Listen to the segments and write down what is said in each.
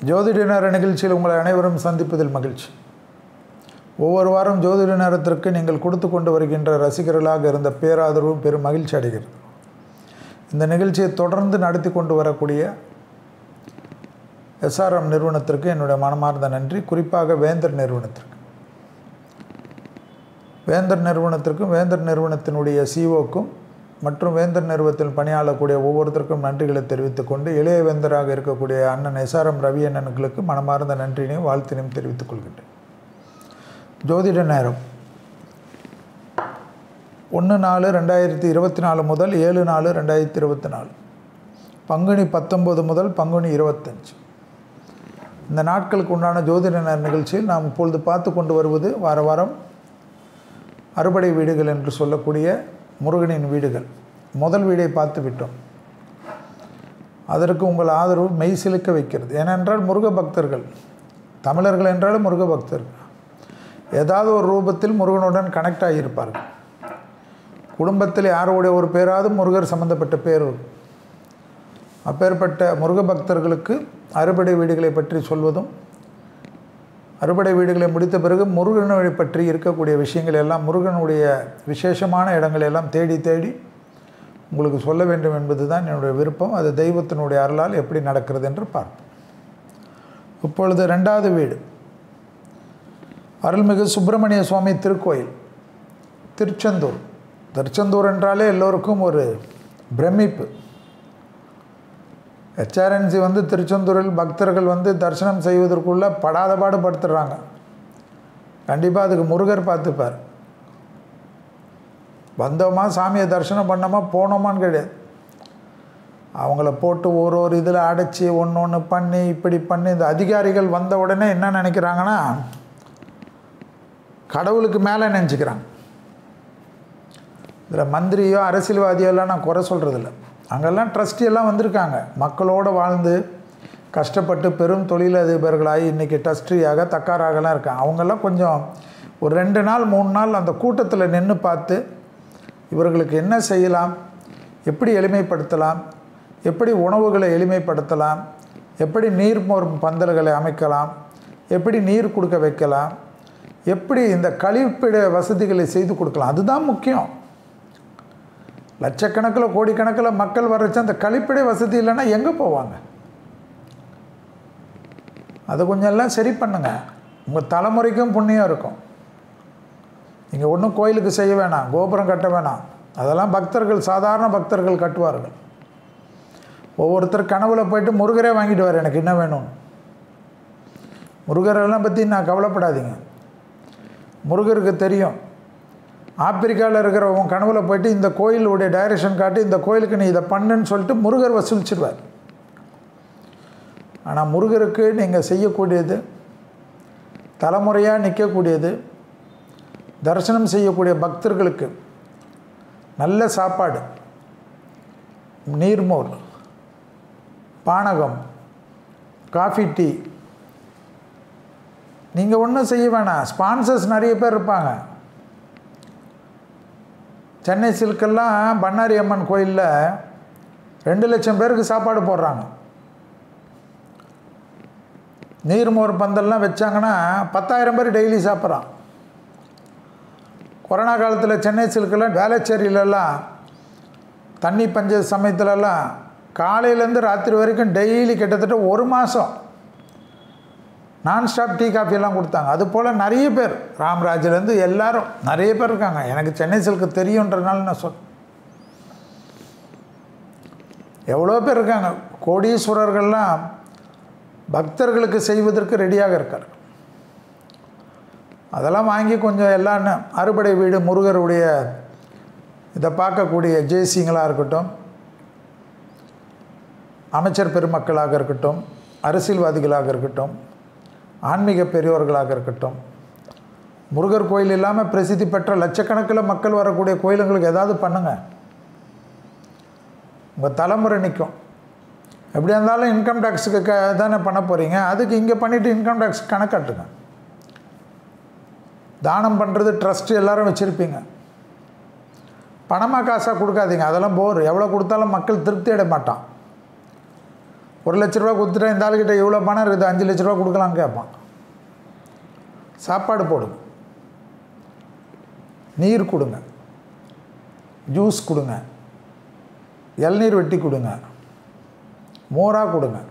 ஜோதிட நேர நிகழ்ச்சியில் உங்களை அனைவரும் சந்திப்பதில் மகிழ்ச்சி ஒவ்வொரு வாரம் ஜோதிட நேரத்திற்கு நீங்கள் கொடுத்து கொண்டு வருகின்ற ரசிகர்களாக இருந்த பேராதரவு பெரும் மகிழ்ச்சி அடைகிறது இந்த நிகழ்ச்சியை தொடர்ந்து நடத்தி கொண்டு வரக்கூடிய எஸ்ஆர்எம் நிறுவனத்திற்கு என்னுடைய மனமார்ந்த நன்றி குறிப்பாக வேந்தர் நிறுவனத்திற்கு வேந்தர் நிறுவனத்திற்கும் வேந்தர் நிறுவனத்தினுடைய சிஓக்கும் மற்றும் வேந்தர் நிறுவனத்தில் பணியாளக்கூடிய ஒவ்வொருத்தருக்கும் நன்றிகளை தெரிவித்துக் கொண்டு இளைய வேந்தராக இருக்கக்கூடிய அண்ணன் எஸ்ஆர்எம் ரவி அண்ணனுக்கு மனமார்ந்த நன்றியினையும் வாழ்த்தினையும் தெரிவித்துக் கொள்கின்றேன் ஜோதிட நேரம் ஒன்று நாலு ரெண்டாயிரத்தி இருபத்தி நாலு முதல் ஏழு நாலு ரெண்டாயிரத்தி இருபத்தி நாலு பங்குனி பத்தொம்பது முதல் பங்குனி இருபத்தஞ்சு இந்த நாட்களுக்கு உண்டான ஜோதிட நேர நிகழ்ச்சியில் நாம் இப்பொழுது பார்த்து கொண்டு வருவது வார வாரம் அறுபடை வீடுகள் என்று சொல்லக்கூடிய முருகனின் வீடுகள் முதல் வீடை பார்த்து விட்டோம் அதற்கு உங்கள் ஆதரவு மெய் சிலுக்க வைக்கிறது ஏனென்றால் முருக பக்தர்கள் தமிழர்கள் என்றாலும் முருக பக்தர்கள் ஏதாவது ஒரு ரூபத்தில் முருகனுடன் கனெக்ட் ஆகியிருப்பார்கள் குடும்பத்தில் யாருடைய ஒரு பேராவது முருகர் சம்பந்தப்பட்ட பேர் இருக்கும். அப்பேற்பட்ட முருக பக்தர்களுக்கு அறுபடை வீடுகளை பற்றி சொல்வதும் அறுபடை வீடுகளை முடித்த பிறகு முருகனை பற்றி இருக்கக்கூடிய விஷயங்கள் எல்லாம் முருகனுடைய விசேஷமான இடங்களை எல்லாம் தேடி தேடி உங்களுக்கு சொல்ல வேண்டும் என்பது தான் என்னுடைய விருப்பம் அது தெய்வத்தினுடைய அருளால் எப்படி நடக்கிறது என்று பார்ப்போம் இப்பொழுது ரெண்டாவது வீடு அருள்மிகு சுப்பிரமணிய சுவாமி திருக்கோயில் திருச்செந்தூர் திருச்செந்தூர் என்றாலே எல்லோருக்கும் ஒரு பிரமிப்பு ஹெச்ஆர்என்சி வந்து திருச்செந்தூரில் பக்தர்கள் வந்து தரிசனம் செய்வதற்குள்ள படாத பாடு படுத்துடுறாங்க கண்டிப்பாக அதுக்கு முருகர் பார்த்துப்பார் வந்தோமா சாமியை தரிசனம் பண்ணோமா போனோமான்னு கிடையாது அவங்கள போட்டு ஒரு ஒரு இதில் அடைச்சி ஒன்று ஒன்று பண்ணி இப்படி பண்ணி இந்த அதிகாரிகள் வந்த உடனே என்ன நினைக்கிறாங்கன்னா கடவுளுக்கு மேலே நினச்சிக்கிறாங்க இதில் மந்திரியோ அரசியல்வாதியோ எல்லாம் நான் குறை சொல்கிறதில்ல அங்கெல்லாம் ட்ரஸ்டி எல்லாம் வந்திருக்காங்க மக்களோடு வாழ்ந்து கஷ்டப்பட்டு பெரும் தொழிலதிபர்களாகி இன்றைக்கி ட்ரஸ்டியாக தக்காராகலாம் இருக்காங்க அவங்கெல்லாம் கொஞ்சம் ஒரு ரெண்டு நாள் மூணு நாள் அந்த கூட்டத்தில் நின்று பார்த்து இவர்களுக்கு என்ன செய்யலாம் எப்படி எளிமைப்படுத்தலாம் எப்படி உணவுகளை எளிமைப்படுத்தலாம் எப்படி நீர்மோர் பந்தல்களை அமைக்கலாம் எப்படி நீர் கொடுக்க வைக்கலாம் எப்படி இந்த கழிப்பிட வசதிகளை செய்து கொடுக்கலாம் அதுதான் முக்கியம் லட்சக்கணக்கில் கோடிக்கணக்கில் மக்கள் வர்றச்சு அந்த கழிப்பிடை வசதி இல்லைன்னா எங்கே போவாங்க அதை கொஞ்சம் எல்லாம் சரி பண்ணுங்க உங்கள் தலைமுறைக்கும் புண்ணியம் இருக்கும் நீங்கள் ஒன்றும் கோயிலுக்கு செய்ய வேணாம் கோபுரம் கட்ட வேணாம் அதெல்லாம் பக்தர்கள் சாதாரண பக்தர்கள் கட்டுவார்கள் ஒவ்வொருத்தர் கனவுல போயிட்டு முருகரே வாங்கிட்டு வர எனக்கு என்ன வேணும் முருகரெல்லாம் பற்றி நான் கவலைப்படாதீங்க முருகருக்கு தெரியும் ஆப்பிரிக்காவில் இருக்கிறவங்க கனவுல போயிட்டு இந்த கோயிலுடைய டைரக்ஷன் காட்டி இந்த கோயிலுக்கு நீ இதை பண்ணுன்னு சொல்லிட்டு முருகர் வசூலிச்சிடுவார் ஆனால் முருகருக்கு நீங்கள் செய்யக்கூடியது தலைமுறையாக நிற்கக்கூடியது தரிசனம் செய்யக்கூடிய பக்தர்களுக்கு நல்ல சாப்பாடு நீர்மோர் பானகம் காஃபி டீ நீங்கள் ஒன்றும் செய்ய வேணாம் ஸ்பான்சர்ஸ் நிறைய பேர் இருப்பாங்க சென்னை சில்கெல்லாம் பண்ணாரி அம்மன் கோயிலில் ரெண்டு லட்சம் பேருக்கு சாப்பாடு போடுறாங்க நீர்மோர் பந்தல்லாம் வச்சாங்கன்னா பத்தாயிரம் பேர் டெய்லி சாப்பிட்றான் கொரோனா காலத்தில் சென்னை சில்கெல்லாம் வேளச்சேரியிலலாம் தண்ணி பஞ்ச சமயத்துலலாம் காலையிலேருந்து ராத்திரி வரைக்கும் டெய்லி கிட்டத்தட்ட ஒரு மாதம் நான்ஸ்டாப் டீ காஃபியெல்லாம் கொடுத்தாங்க அது போல் நிறைய பேர் ராம்ராஜ்லேருந்து எல்லாரும் நிறைய பேர் இருக்காங்க எனக்கு சென்னை சில்க்கு தெரியுன்றனால நான் சொல் எவ்வளோ பேர் இருக்காங்க கோடீஸ்வரர்கள்லாம் பக்தர்களுக்கு செய்வதற்கு ரெடியாக இருக்கார் அதெல்லாம் வாங்கி கொஞ்சம் எல்லாம் அறுபடை வீடு முருகருடைய இதை பார்க்கக்கூடிய ஜேசிங்களாக இருக்கட்டும் அமைச்சர் பெருமக்களாக இருக்கட்டும் அரசியல்வாதிகளாக இருக்கட்டும் ஆன்மீக பெரியோர்களாக இருக்கட்டும் முருகர் கோயில் இல்லாமல் பிரசித்தி பெற்ற லட்சக்கணக்கில் மக்கள் வரக்கூடிய கோயிலுங்களுக்கு ஏதாவது பண்ணுங்கள் உங்கள் தலைமுறை நிற்கும் எப்படி இருந்தாலும் இன்கம் டேக்ஸுக்கு க தானே பண்ண போகிறீங்க அதுக்கு இங்கே பண்ணிவிட்டு இன்கம் டேக்ஸ் கணக்காட்டுங்க தானம் பண்ணுறது ட்ரஸ்ட்டு எல்லோரும் வச்சுருப்பீங்க பணமாக காசாக கொடுக்காதீங்க அதெல்லாம் போர் எவ்வளோ கொடுத்தாலும் மக்கள் திருப்தி அடைய மாட்டான் ஒரு லட்ச ரூபா கொடுத்துட்டா இந்த ஆளுகிட்ட இவ்வளோ பணம் இருக்குது அஞ்சு லட்ச ரூபா கொடுக்கலான்னு கேட்பான் சாப்பாடு போடுங்க நீர் கொடுங்க ஜூஸ் கொடுங்க இளநீர் வெட்டி கொடுங்க மோராக கொடுங்க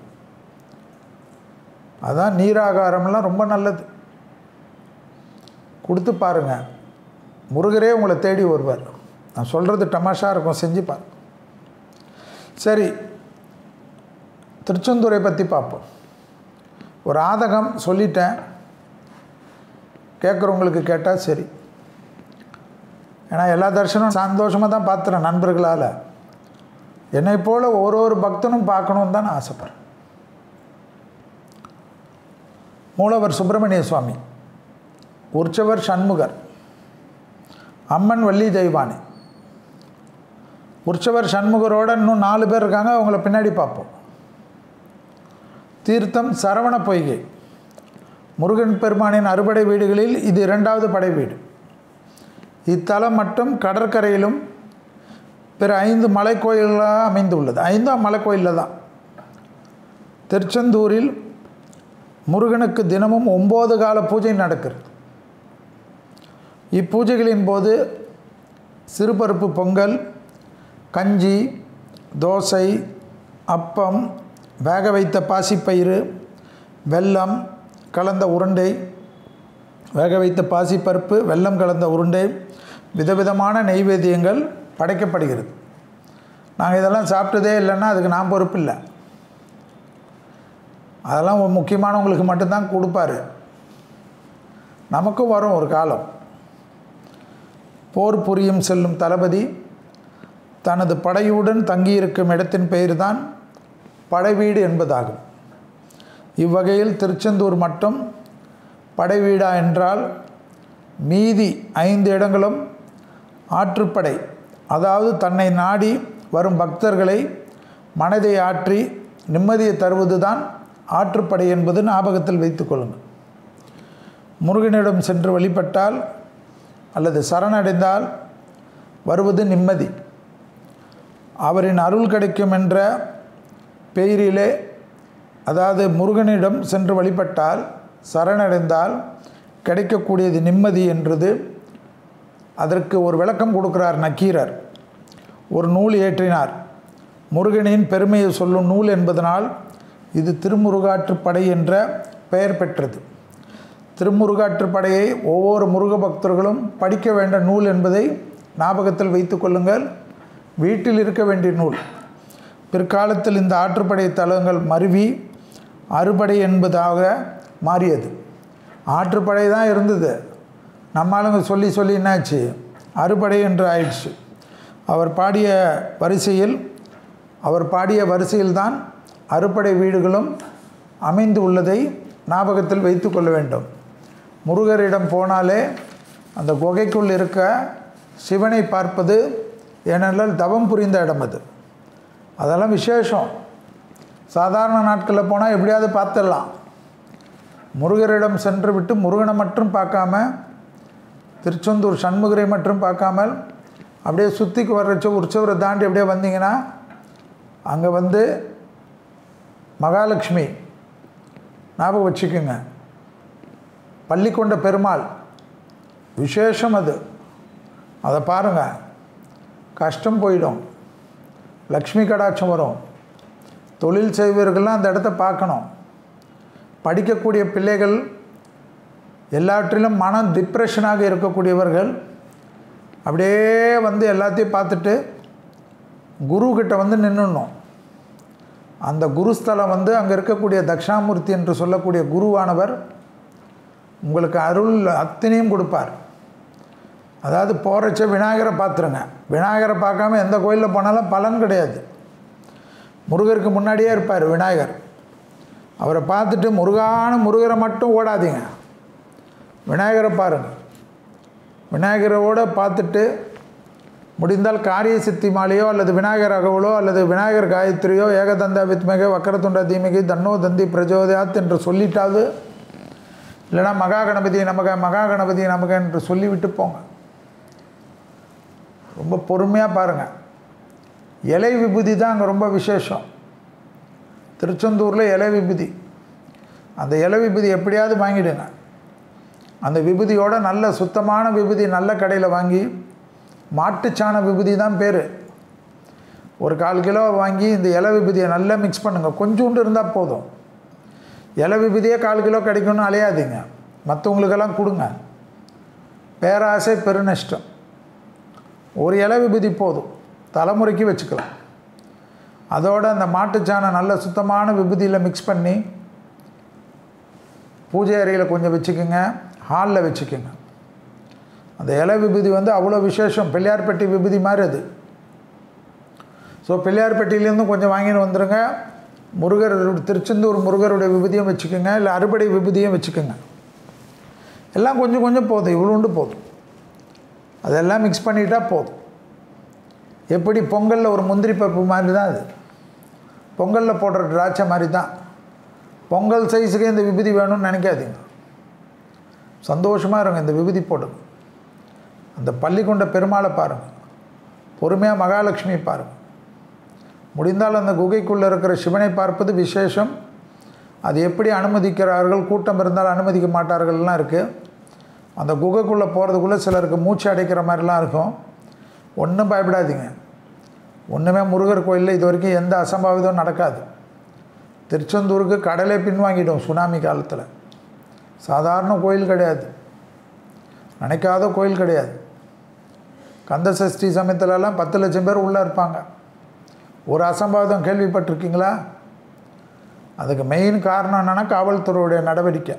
அதான் நீராகாரம்லாம் ரொம்ப நல்லது கொடுத்து பாருங்க முருகரே உங்களை தேடி வருவார் நான் சொல்கிறது தமாஷா இருக்கும் செஞ்சு பாரு சரி திருச்செந்தூரை பற்றி பார்ப்போம் ஒரு ஆதகம் சொல்லிட்டேன் கேட்குறவங்களுக்கு கேட்டால் சரி ஏன்னா எல்லா தரிசனம் சந்தோஷமாக தான் பார்த்துறேன் நண்பர்களால் என்னை போல் ஒரு ஒரு பக்தனும் பார்க்கணுன்னு தான் நான் ஆசைப்பட்றேன் மூலவர் சுப்பிரமணிய சுவாமி உற்சவர் சண்முகர் அம்மன் வள்ளி தெய்வானி உற்சவர் சண்முகரோட இன்னும் நாலு பேர் இருக்காங்க அவங்கள பின்னாடி பார்ப்போம் தீர்த்தம் சரவண பொய்கை முருகன் பெருமானின் அறுபடை வீடுகளில் இது இரண்டாவது படை வீடு இத்தலம் மட்டும் கடற்கரையிலும் பிற ஐந்து மலைக்கோயில்களாக அமைந்துள்ளது ஐந்தாம் மலைக்கோயிலில் தான் திருச்செந்தூரில் முருகனுக்கு தினமும் ஒம்பது கால பூஜை நடக்கிறது இப்பூஜைகளின் போது சிறுபருப்பு பொங்கல் கஞ்சி தோசை அப்பம் வேக வைத்த பாசிப்பயிறு வெல்லம் கலந்த உருண்டை வேக வைத்த பாசிப்பருப்பு வெல்லம் கலந்த உருண்டை விதவிதமான நெய்வேத்தியங்கள் படைக்கப்படுகிறது நாங்கள் இதெல்லாம் சாப்பிட்டதே இல்லைன்னா அதுக்கு நான் பொறுப்பு இல்லை அதெல்லாம் முக்கியமானவங்களுக்கு மட்டும்தான் கொடுப்பாரு நமக்கும் வரும் ஒரு காலம் போர் புரியும் செல்லும் தளபதி தனது படையுடன் தங்கியிருக்கும் இடத்தின் பெயர்தான் படைவீடு என்பதாகும் இவ்வகையில் திருச்செந்தூர் மட்டும் படைவீடா என்றால் மீதி ஐந்து இடங்களும் ஆற்றுப்படை அதாவது தன்னை நாடி வரும் பக்தர்களை மனதை ஆற்றி நிம்மதியை தருவது தான் ஆற்றுப்படை என்பது ஞாபகத்தில் வைத்துக்கொள்ளுங்கள் முருகனிடம் சென்று வழிபட்டால் அல்லது சரணடைந்தால் வருவது நிம்மதி அவரின் அருள் கிடைக்கும் என்ற பெயரிலே அதாவது முருகனிடம் சென்று வழிபட்டால் சரணடைந்தால் கிடைக்கக்கூடியது நிம்மதி என்றது அதற்கு ஒரு விளக்கம் கொடுக்கிறார் நக்கீரர் ஒரு நூல் ஏற்றினார் முருகனின் பெருமையை சொல்லும் நூல் என்பதனால் இது திருமுருகாற்றுப்படை என்ற பெயர் பெற்றது திருமுருகாற்றுப்படையை ஒவ்வொரு முருக பக்தர்களும் படிக்க வேண்ட நூல் என்பதை ஞாபகத்தில் வைத்து கொள்ளுங்கள் வீட்டில் இருக்க வேண்டிய நூல் பிற்காலத்தில் இந்த ஆற்றுப்படை தலங்கள் மருவி அறுபடை என்பதாக மாறியது ஆற்றுப்படை தான் இருந்தது நம்ம ஆளுங்க சொல்லி சொல்லி என்னாச்சு அறுபடை என்று ஆயிடுச்சு அவர் பாடிய வரிசையில் அவர் பாடிய வரிசையில்தான் அறுபடை வீடுகளும் அமைந்து உள்ளதை ஞாபகத்தில் வைத்து கொள்ள வேண்டும் முருகரிடம் போனாலே அந்த குகைக்குள் இருக்க சிவனை பார்ப்பது ஏனென்றால் தவம் புரிந்த இடம் அது அதெல்லாம் விசேஷம் சாதாரண நாட்களில் போனால் எப்படியாவது பார்த்துடலாம் முருகரிடம் சென்று விட்டு முருகனை மட்டும் பார்க்காம திருச்செந்தூர் சண்முகரை மட்டும் பார்க்காமல் அப்படியே சுற்றிக்கு வர்றச்ச உற்சவரை தாண்டி அப்படியே வந்தீங்கன்னா அங்கே வந்து மகாலட்சுமி ஞாபகம் வச்சுக்கோங்க பள்ளிக்கொண்ட பெருமாள் விசேஷம் அது அதை பாருங்கள் கஷ்டம் போயிடும் லக்ஷ்மி கடாட்சம் வரும் தொழில் செய்வர்கள்லாம் அந்த இடத்த பார்க்கணும் படிக்கக்கூடிய பிள்ளைகள் எல்லாவற்றிலும் மனம் டிப்ரெஷனாக இருக்கக்கூடியவர்கள் அப்படியே வந்து எல்லாத்தையும் பார்த்துட்டு குருக்கிட்ட வந்து நின்றுணும் அந்த குருஸ்தலம் வந்து அங்கே இருக்கக்கூடிய தக்ஷாமூர்த்தி என்று சொல்லக்கூடிய குருவானவர் உங்களுக்கு அருள் அத்தனையும் கொடுப்பார் அதாவது போகிறச்ச விநாயகரை பார்த்துருங்க விநாயகரை பார்க்காம எந்த கோயிலில் போனாலும் பலன் கிடையாது முருகருக்கு முன்னாடியே இருப்பார் விநாயகர் அவரை பார்த்துட்டு முருகான முருகரை மட்டும் ஓடாதீங்க விநாயகரை பாருங்கள் விநாயகரோட பார்த்துட்டு முடிந்தால் காரிய சித்தி மாலையோ அல்லது விநாயகர் அகவலோ அல்லது விநாயகர் காயத்ரியோ ஏகதந்தா வித்மக வக்கரத்துண்ட தீமிகை தன்னோ தந்தி பிரஜோதயாத் என்று சொல்லிட்டாவது இல்லைனா மகா கணபதி நமக மகா கணபதி நமக என்று சொல்லிவிட்டு போங்க ரொம்ப பொறுமையாக பாருங்கள் இலை விபூதி தான் அங்கே ரொம்ப விசேஷம் திருச்செந்தூரில் இலை விபூதி அந்த இலை விபூதி எப்படியாவது வாங்கிடுங்க அந்த விபூதியோட நல்ல சுத்தமான விபூதி நல்ல கடையில் வாங்கி மாட்டுச்சாண விபூதி தான் பேர் ஒரு கால் கிலோ வாங்கி இந்த இலை விபூதியை நல்லா மிக்ஸ் பண்ணுங்கள் கொஞ்சோண்டு இருந்தால் போதும் இலை விபூதியே கால் கிலோ கிடைக்கும்னு அலையாதீங்க மற்றவங்களுக்கெல்லாம் கொடுங்க பேராசை பெருநஷ்டம் ஒரு இலை விபூதி போதும் தலைமுறைக்கு வச்சுக்கலாம் அதோட அந்த மாட்டுச்சாணம் நல்ல சுத்தமான விபூதியில் மிக்ஸ் பண்ணி பூஜை அறையில் கொஞ்சம் வச்சுக்கோங்க ஹாலில் வச்சுக்கோங்க அந்த இலை விபூதி வந்து அவ்வளோ விசேஷம் பிள்ளையார்பட்டி விபூதி மாதிரி அது ஸோ பிள்ளையார்பட்டியிலேருந்து கொஞ்சம் வாங்கிட்டு வந்துடுங்க முருகர் திருச்செந்தூர் முருகருடைய விபூதியும் வச்சுக்கோங்க இல்லை அறுபடை விபூதியும் வச்சுக்கோங்க எல்லாம் கொஞ்சம் கொஞ்சம் போதும் இவ்வளோண்டு போதும் அதெல்லாம் மிக்ஸ் பண்ணிட்டா போதும் எப்படி பொங்கலில் ஒரு முந்திரி பருப்பு மாதிரி தான் அது பொங்கலில் போடுற திராட்சை மாதிரி தான் பொங்கல் சைஸுக்கு இந்த விபூதி வேணும்னு நினைக்காதீங்க சந்தோஷமாக இருங்க இந்த விபூதி போடுங்க அந்த பள்ளிக்கொண்ட பெருமாளை பாருங்கள் பொறுமையாக மகாலட்சுமி பாருங்கள் முடிந்தால் அந்த குகைக்குள்ளே இருக்கிற சிவனை பார்ப்பது விசேஷம் அது எப்படி அனுமதிக்கிறார்கள் கூட்டம் இருந்தால் அனுமதிக்க மாட்டார்கள்லாம் இருக்குது அந்த குகைக்குள்ளே போகிறதுக்குள்ளே சிலருக்கு மூச்சு அடைக்கிற மாதிரிலாம் இருக்கும் ஒன்றும் பயப்படாதீங்க ஒன்றுமே முருகர் கோயிலில் இது வரைக்கும் எந்த அசம்பாவிதம் நடக்காது திருச்செந்தூருக்கு கடலே பின்வாங்கிடும் சுனாமி காலத்தில் சாதாரண கோயில் கிடையாது நினைக்காத கோயில் கிடையாது கந்த சஷ்டி சமயத்துலலாம் பத்து லட்சம் பேர் உள்ளே இருப்பாங்க ஒரு அசம்பாவிதம் கேள்விப்பட்டிருக்கீங்களா அதுக்கு மெயின் காரணம் என்னென்னா காவல்துறையுடைய நடவடிக்கை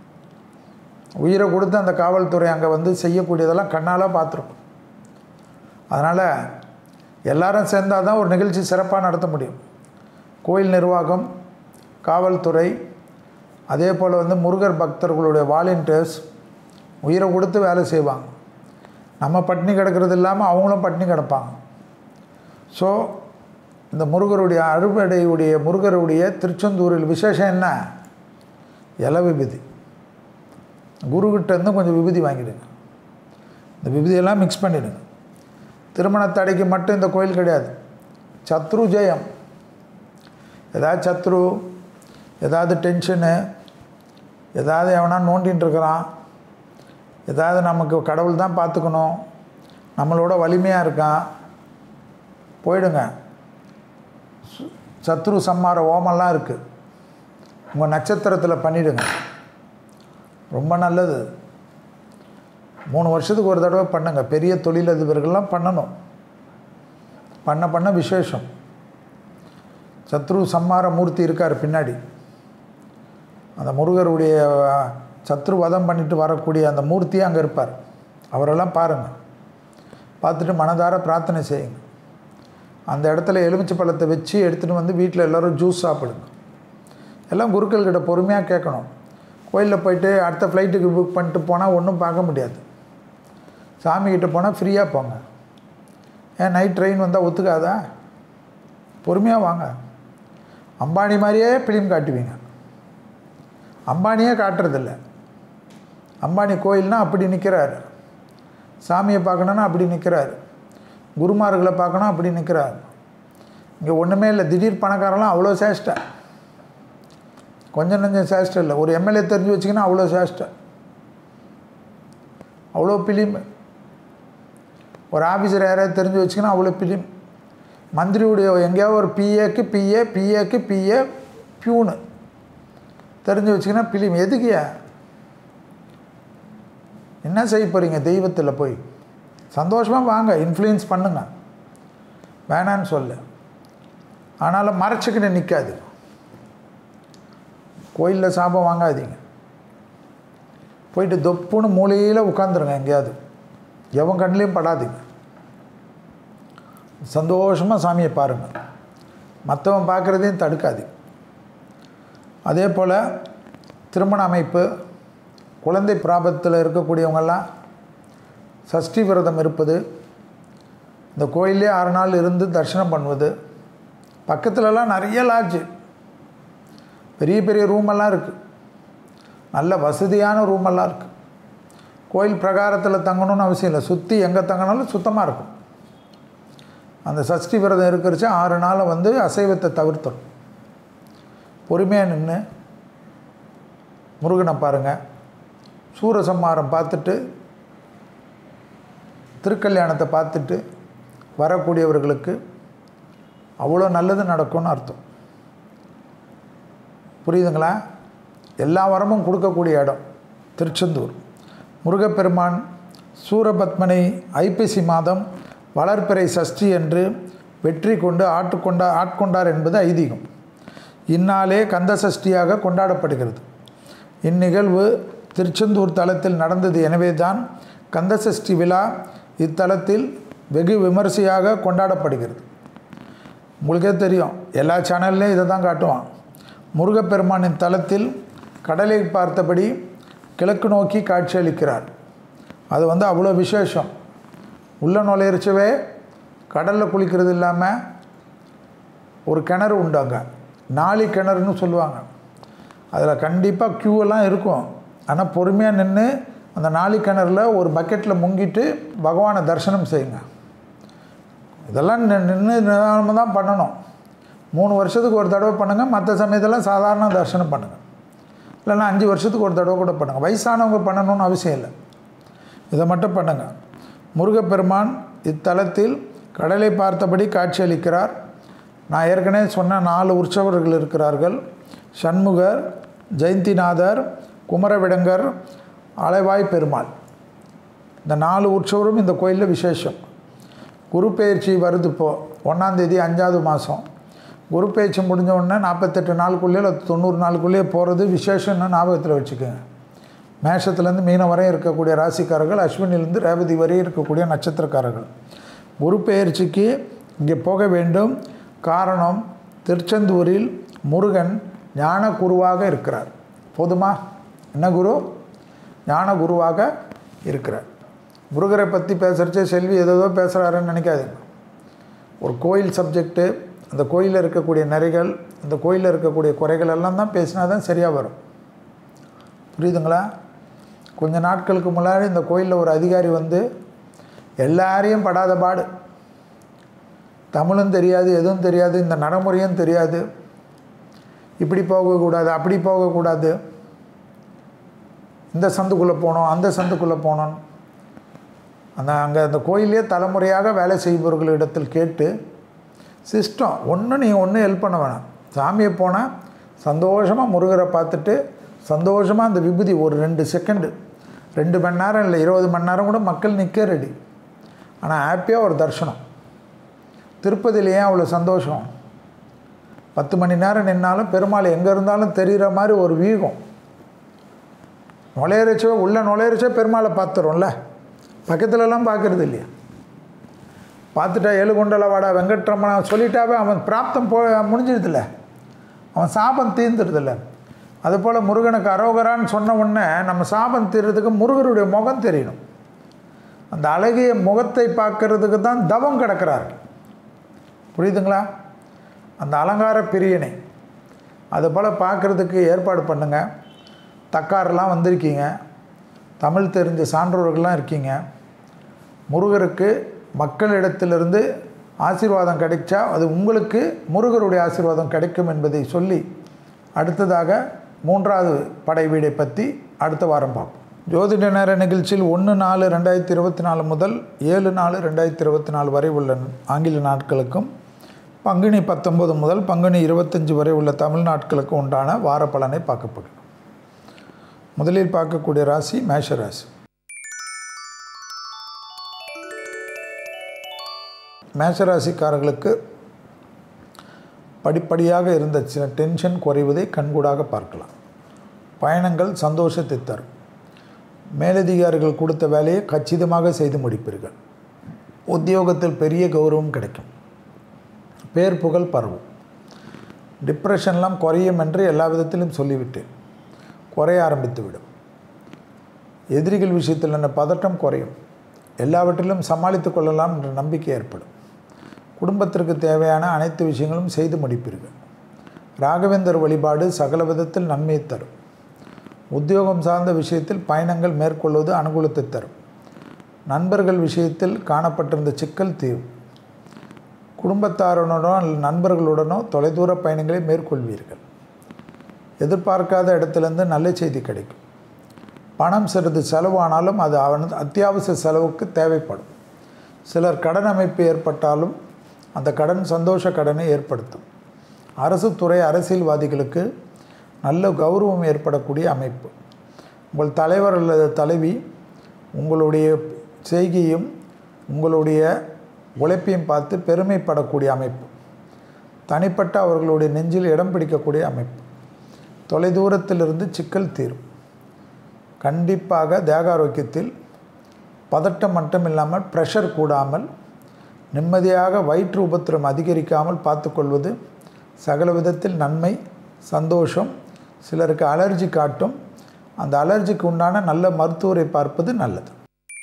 உயிரை கொடுத்து அந்த காவல்துறை அங்கே வந்து செய்யக்கூடியதெல்லாம் கண்ணால் பார்த்துருக்கோம் அதனால் எல்லாரும் சேர்ந்தால் தான் ஒரு நிகழ்ச்சி சிறப்பாக நடத்த முடியும் கோயில் நிர்வாகம் காவல்துறை அதே போல் வந்து முருகர் பக்தர்களுடைய வாலண்டியர்ஸ் உயிரை கொடுத்து வேலை செய்வாங்க நம்ம பட்னி கிடக்கிறது இல்லாமல் அவங்களும் பட்னி கிடப்பாங்க ஸோ இந்த முருகருடைய அறுபடையுடைய முருகருடைய திருச்செந்தூரில் விசேஷம் என்ன இல விபூதி குருக்கிட்டேருந்து கொஞ்சம் விபூதி வாங்கிடுங்க இந்த விபூதியெல்லாம் மிக்ஸ் பண்ணிவிடுங்க திருமண தடைக்கு மட்டும் இந்த கோயில் கிடையாது சத்ரு ஜெயம் ஏதாவது சத்ரு ஏதாவது டென்ஷனு ஏதாவது எவனா நோண்டின்னு இருக்கிறான் ஏதாவது நமக்கு கடவுள் தான் பார்த்துக்கணும் நம்மளோட வலிமையாக இருக்கான் போயிடுங்க சு- சத்ரு சம்மார ஓமெல்லாம் இருக்குது உங்கள் நட்சத்திரத்தில் பண்ணிவிடுங்க ரொம்ப நல்லது மூணு வருஷத்துக்கு ஒரு தடவை பண்ணுங்க பெரிய தொழிலதிபர்கள்லாம் பண்ணணும் பண்ண பண்ண விசேஷம் சத்ரு சம்மார மூர்த்தி இருக்கார் பின்னாடி அந்த முருகருடைய அஹ், சத்ரு வதம் பண்ணிட்டு வரக்கூடிய அந்த மூர்த்தியே அங்கே இருப்பார் அவரெல்லாம் பாருங்கள் பார்த்துட்டு மனதார பிரார்த்தனை செய்யுங்க அந்த இடத்துல எலுமிச்சை பழத்தை வச்சு எடுத்துகிட்டு வந்து வீட்டில் எல்லோரும் ஜூஸ் சாப்பிடுங்க எல்லாம் குருக்கள்கிட்ட பொறுமையாக கேட்கணும் கோயிலில் போயிட்டு அடுத்த ஃப்ளைட்டுக்கு புக் பண்ணிட்டு போனால் ஒன்றும் பார்க்க முடியாது சாமிக்கிட்ட போனால் ஃப்ரீயாக போங்க ஏன் நைட் ட்ரெயின் வந்தால் ஒத்துக்காதா பொறுமையாக வாங்க அம்பானி மாதிரியே ஃபிலிம் காட்டுவீங்க அம்பானியே காட்டுறதில்ல அம்பானி கோயில்னா அப்படி நிற்கிறாரு சாமியை பார்க்கணுன்னா அப்படி நிற்கிறாரு குருமார்களை பார்க்கணும் அப்படி நிற்கிறாரு இங்கே ஒன்றுமே இல்லை திடீர் பணக்காரெல்லாம் அவ்வளோ சேஷ்டை கொஞ்சம் நஞ்சம் சேஷ்டை இல்லை ஒரு எம்எல்ஏ தெரிஞ்சு வச்சிங்கன்னா அவ்வளோ சேஷ்டை அவ்வளோ பிலிம் ஒரு ஆஃபீஸர் யாராவது தெரிஞ்சு வச்சிங்கன்னா அவ்வளோ பிலிம் மந்திரியுடைய எங்கேயாவது ஒரு பிஏக்கு பிஏ பிஏக்கு பிஏ பியூனு தெரிஞ்சு வச்சிங்கன்னா பிலிம் எதுக்குயா என்ன செய்ய போகிறீங்க தெய்வத்தில் போய் சந்தோஷமாக வாங்க இன்ஃப்ளூயன்ஸ் பண்ணுங்க வேணான்னு சொல்ல ஆனாலும் மறைச்சிக்கிட்டு நிற்காது கோயிலில் சாபம் வாங்காதீங்க போயிட்டு தொப்புன்னு மூலையில் உட்காந்துருங்க எங்கேயாவது எவன் கண்ணிலையும் படாதீங்க சந்தோஷமாக சாமியை பாருங்கள் மற்றவன் பார்க்குறதையும் தடுக்காது அதே போல் திருமண அமைப்பு குழந்தை பிராபத்தில் இருக்கக்கூடியவங்கெல்லாம் சஷ்டி விரதம் இருப்பது இந்த கோயிலே ஆறு நாள் இருந்து தரிசனம் பண்ணுவது பக்கத்துலலாம் நிறைய லாட்ஜு பெரிய பெரிய ரூமெல்லாம் இருக்குது நல்ல வசதியான ரூமெல்லாம் இருக்குது கோயில் பிரகாரத்தில் தங்கணும்னு அவசியம் இல்லை சுற்றி எங்கே தங்கினாலும் சுத்தமாக இருக்கும் அந்த சஷ்டி விரதம் இருக்கிறச்சு ஆறு நாள் வந்து அசைவத்தை தவிர்த்தணும் பொறுமையாக நின்று முருகனை பாருங்கள் சூரசம்மாரம் பார்த்துட்டு திருக்கல்யாணத்தை பார்த்துட்டு வரக்கூடியவர்களுக்கு அவ்வளோ நல்லது நடக்கும்னு அர்த்தம் புரியுதுங்களா எல்லா வரமும் கொடுக்கக்கூடிய இடம் திருச்செந்தூர் முருகப்பெருமான் சூரபத்மனை ஐப்பசி மாதம் வளர்ப்பிறை சஷ்டி என்று வெற்றி கொண்டு ஆட்டுக்கொண்டா ஆட்கொண்டார் என்பது ஐதீகம் இந்நாளே கந்த சஷ்டியாக கொண்டாடப்படுகிறது இந்நிகழ்வு திருச்செந்தூர் தலத்தில் நடந்தது எனவே தான் கந்த சஷ்டி விழா இத்தலத்தில் வெகு விமரிசையாக கொண்டாடப்படுகிறது உங்களுக்கே தெரியும் எல்லா சேனல்லையும் இதை தான் காட்டுவான் முருகப்பெருமானின் தலத்தில் கடலை பார்த்தபடி கிழக்கு நோக்கி காட்சியளிக்கிறார் அது வந்து அவ்வளோ விசேஷம் உள்ள நுழையிறச்சவே கடலில் குளிக்கிறது இல்லாமல் ஒரு கிணறு உண்டு அங்கே நாளி கிணறுன்னு சொல்லுவாங்க அதில் கண்டிப்பாக க்யூவெல்லாம் இருக்கும் ஆனால் பொறுமையாக நின்று அந்த நாளி கிணறுல ஒரு பக்கெட்டில் முங்கிட்டு பகவானை தரிசனம் செய்யுங்க இதெல்லாம் நின்று நிதானமாக தான் பண்ணணும் மூணு வருஷத்துக்கு ஒரு தடவை பண்ணுங்கள் மற்ற சமயத்தில் சாதாரண தரிசனம் பண்ணுங்கள் இல்லைன்னா அஞ்சு வருஷத்துக்கு ஒரு தடவை கூட பண்ணுங்கள் வயசானவங்க பண்ணணும்னு அவசியம் இல்லை இதை மட்டும் பண்ணுங்கள் முருகப்பெருமான் இத்தலத்தில் கடலை பார்த்தபடி காட்சியளிக்கிறார் நான் ஏற்கனவே சொன்ன நாலு உற்சவர்கள் இருக்கிறார்கள் சண்முகர் ஜெயந்திநாதர் குமரவிடங்கர் அலைவாய் பெருமாள் இந்த நாலு உற்சவரும் இந்த கோயிலில் விசேஷம் குரு பெயர்ச்சி வருது இப்போது ஒன்றாந்தேதி அஞ்சாவது மாதம் குரு பெயர்ச்சி முடிஞ்ச உடனே நாற்பத்தெட்டு நாளுக்குள்ளேயே இல்லை தொண்ணூறு நாளுக்குள்ளேயே போகிறது விசேஷம்னு ஞாபகத்தில் வச்சுக்கோங்க மேஷத்துலேருந்து மீனம் வரை இருக்கக்கூடிய ராசிக்காரர்கள் அஸ்வினிலேருந்து ரேவதி வரை இருக்கக்கூடிய நட்சத்திரக்காரர்கள் குரு பெயர்ச்சிக்கு இங்கே போக வேண்டும் காரணம் திருச்செந்தூரில் முருகன் ஞான குருவாக இருக்கிறார் போதுமா என்ன குரு ஞான குருவாக இருக்கிறார் முருகரை பற்றி பேசுகிறச்சே செல்வி ஏதோ பேசுகிறாருன்னு நினைக்காதீங்க ஒரு கோயில் சப்ஜெக்ட்டு அந்த கோயிலில் இருக்கக்கூடிய நிறைகள் அந்த கோயிலில் இருக்கக்கூடிய குறைகள் எல்லாம் தான் பேசினா தான் சரியாக வரும் புரியுதுங்களா கொஞ்ச நாட்களுக்கு முன்னாடி இந்த கோயிலில் ஒரு அதிகாரி வந்து எல்லாரையும் படாத பாடு தமிழும் தெரியாது எதுவும் தெரியாது இந்த நடைமுறையும் தெரியாது இப்படி போகக்கூடாது அப்படி போகக்கூடாது இந்த சந்துக்குள்ளே போகணும் அந்த சந்துக்குள்ளே போகணும் அந்த அங்கே அந்த கோயிலே தலைமுறையாக வேலை செய்பவர்களிடத்தில் கேட்டு சிஸ்டம் ஒன்றும் நீங்கள் ஒன்றும் ஹெல்ப் பண்ண வேணாம் சாமியை போனால் சந்தோஷமாக முருகரை பார்த்துட்டு சந்தோஷமாக அந்த விபூதி ஒரு ரெண்டு செகண்டு ரெண்டு மணி நேரம் இல்லை இருபது மணி நேரம் கூட மக்கள் நிற்க ரெடி ஆனால் ஹாப்பியாக ஒரு தரிசனம் திருப்பதியில் ஏன் அவ்வளோ சந்தோஷம் பத்து மணி நேரம் நின்னாலும் பெருமாள் எங்கே இருந்தாலும் தெரிகிற மாதிரி ஒரு வீகம் நுழையறச்சோ உள்ளே நுழையறச்சோ பெருமாளை பார்த்துரும்ல பக்கத்துலலாம் பார்க்குறது இல்லையா பார்த்துட்டா ஏழுகுண்டல வாடா வெங்கட்ரமணா சொல்லிட்டாவே அவன் பிராப்தம் போ முடிஞ்சிடுதில்ல அவன் சாபம் தீர்ந்துடுதில்ல அதுபோல் முருகனுக்கு அரோகரான்னு சொன்ன உடனே நம்ம சாபம் தீர்றதுக்கு முருகருடைய முகம் தெரியணும் அந்த அழகிய முகத்தை பார்க்கறதுக்கு தான் தவம் கிடக்கிறார் புரியுதுங்களா அந்த அலங்கார பிரியனை அதுபோல் பார்க்குறதுக்கு ஏற்பாடு பண்ணுங்கள் தக்காரெலாம் வந்திருக்கீங்க தமிழ் தெரிஞ்ச சான்றோர்கள்லாம் இருக்கீங்க முருகருக்கு மக்களிடத்திலிருந்து ஆசீர்வாதம் கிடைச்சா அது உங்களுக்கு முருகருடைய ஆசீர்வாதம் கிடைக்கும் என்பதை சொல்லி அடுத்ததாக மூன்றாவது படை வீடை பற்றி அடுத்த வாரம் பார்ப்போம் ஜோதிட நேர நிகழ்ச்சியில் ஒன்று நாலு ரெண்டாயிரத்தி இருபத்தி நாலு முதல் ஏழு நாலு ரெண்டாயிரத்தி இருபத்தி நாலு வரை உள்ள ஆங்கில நாட்களுக்கும் பங்குனி பத்தொம்பது முதல் பங்குனி இருபத்தஞ்சி வரை உள்ள தமிழ் நாட்களுக்கும் உண்டான வார பலனை பார்க்கப்படும் முதலில் பார்க்கக்கூடிய ராசி மேஷ ராசி மேஷராசிக்காரர்களுக்கு படிப்படியாக இருந்த சில டென்ஷன் குறைவதை கண்கூடாக பார்க்கலாம் பயணங்கள் சந்தோஷத்தை தரும் மேலதிகாரிகள் கொடுத்த வேலையை கச்சிதமாக செய்து முடிப்பீர்கள் உத்தியோகத்தில் பெரிய கௌரவம் கிடைக்கும் பேர் புகழ் பரவும் டிப்ரெஷன்லாம் குறையும் என்று எல்லா விதத்திலும் சொல்லிவிட்டேன் குறைய ஆரம்பித்துவிடும் எதிரிகள் விஷயத்தில் என்ன பதட்டம் குறையும் எல்லாவற்றிலும் சமாளித்து கொள்ளலாம் என்ற நம்பிக்கை ஏற்படும் குடும்பத்திற்கு தேவையான அனைத்து விஷயங்களும் செய்து முடிப்பீர்கள் ராகவேந்தர் வழிபாடு சகல விதத்தில் நன்மையை தரும் உத்தியோகம் சார்ந்த விஷயத்தில் பயணங்கள் மேற்கொள்வது அனுகூலத்தை தரும் நண்பர்கள் விஷயத்தில் காணப்பட்டிருந்த சிக்கல் தீரும் குடும்பத்தாருடனோ அல்லது நண்பர்களுடனோ தொலைதூர பயணங்களை மேற்கொள்வீர்கள் எதிர்பார்க்காத இடத்துலேருந்து நல்ல செய்தி கிடைக்கும் பணம் சிறிது செலவானாலும் அது அவன் அத்தியாவசிய செலவுக்கு தேவைப்படும் சிலர் கடன் அமைப்பு ஏற்பட்டாலும் அந்த கடன் சந்தோஷ கடனை ஏற்படுத்தும் அரசு துறை அரசியல்வாதிகளுக்கு நல்ல கௌரவம் ஏற்படக்கூடிய அமைப்பு உங்கள் தலைவர் அல்லது தலைவி உங்களுடைய செய்கையும் உங்களுடைய உழைப்பையும் பார்த்து பெருமைப்படக்கூடிய அமைப்பு தனிப்பட்ட அவர்களுடைய நெஞ்சில் இடம் பிடிக்கக்கூடிய அமைப்பு தொலைதூரத்திலிருந்து சிக்கல் தீரும் கண்டிப்பாக தேக ஆரோக்கியத்தில் பதட்டம் மட்டும் இல்லாமல் ப்ரெஷர் கூடாமல் நிம்மதியாக வயிற்று உபத்திரம் அதிகரிக்காமல் பார்த்துக்கொள்வது சகல விதத்தில் நன்மை சந்தோஷம் சிலருக்கு அலர்ஜி காட்டும் அந்த அலர்ஜிக்கு உண்டான நல்ல மருத்துவரை பார்ப்பது நல்லது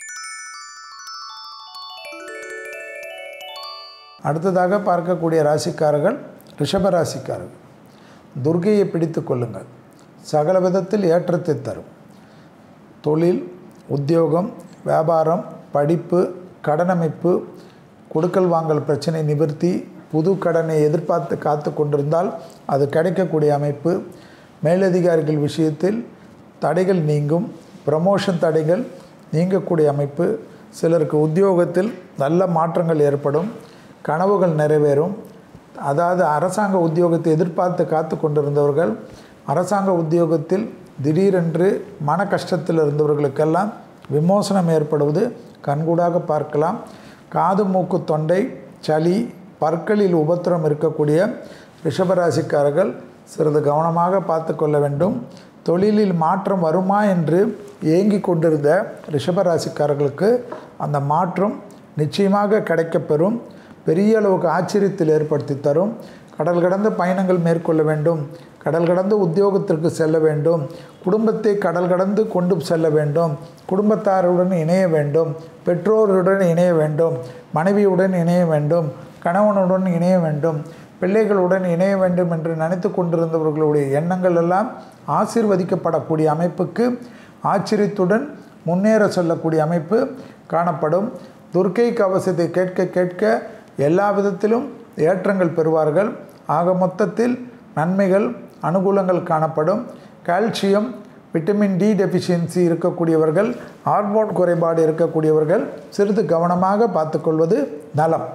அடுத்ததாக பார்க்கக்கூடிய ராசிக்காரர்கள் ரிஷப ராசிக்காரர்கள் துர்கையை பிடித்து கொள்ளுங்கள் சகல விதத்தில் ஏற்றத்தை தரும் தொழில் உத்தியோகம் வியாபாரம் படிப்பு கடனமைப்பு கொடுக்கல் வாங்கல் பிரச்சனை நிவர்த்தி புது கடனை எதிர்பார்த்து காத்து கொண்டிருந்தால் அது கிடைக்கக்கூடிய அமைப்பு மேலதிகாரிகள் விஷயத்தில் தடைகள் நீங்கும் ப்ரமோஷன் தடைகள் நீங்கக்கூடிய அமைப்பு சிலருக்கு உத்தியோகத்தில் நல்ல மாற்றங்கள் ஏற்படும் கனவுகள் நிறைவேறும் அதாவது அரசாங்க உத்தியோகத்தை எதிர்பார்த்து காத்து கொண்டிருந்தவர்கள் அரசாங்க உத்தியோகத்தில் திடீரென்று மன கஷ்டத்தில் இருந்தவர்களுக்கெல்லாம் விமோசனம் ஏற்படுவது கண்கூடாக பார்க்கலாம் காது மூக்கு தொண்டை சளி பற்களில் உபத்திரம் இருக்கக்கூடிய ரிஷபராசிக்காரர்கள் சிறிது கவனமாக பார்த்து கொள்ள வேண்டும் தொழிலில் மாற்றம் வருமா என்று ஏங்கி கொண்டிருந்த ரிஷபராசிக்காரர்களுக்கு அந்த மாற்றம் நிச்சயமாக கிடைக்கப்பெறும் பெரிய அளவுக்கு ஆச்சரியத்தில் ஏற்படுத்தி தரும் கடல் கடந்த பயணங்கள் மேற்கொள்ள வேண்டும் கடல் கடந்து உத்தியோகத்திற்கு செல்ல வேண்டும் குடும்பத்தை கடல் கடந்து கொண்டு செல்ல வேண்டும் குடும்பத்தாருடன் இணைய வேண்டும் பெற்றோருடன் இணைய வேண்டும் மனைவியுடன் இணைய வேண்டும் கணவனுடன் இணைய வேண்டும் பிள்ளைகளுடன் இணைய வேண்டும் என்று நினைத்து கொண்டிருந்தவர்களுடைய எண்ணங்கள் எல்லாம் ஆசீர்வதிக்கப்படக்கூடிய அமைப்புக்கு ஆச்சரியத்துடன் முன்னேற சொல்லக்கூடிய அமைப்பு காணப்படும் துர்க்கை கவசத்தை கேட்க கேட்க எல்லா விதத்திலும் ஏற்றங்கள் பெறுவார்கள் ஆக மொத்தத்தில் நன்மைகள் அனுகூலங்கள் காணப்படும் கால்சியம் விட்டமின் டி டெஃபிஷியன்சி இருக்கக்கூடியவர்கள் ஹார்மோன் குறைபாடு இருக்கக்கூடியவர்கள் சிறிது கவனமாக பார்த்துக்கொள்வது நலம்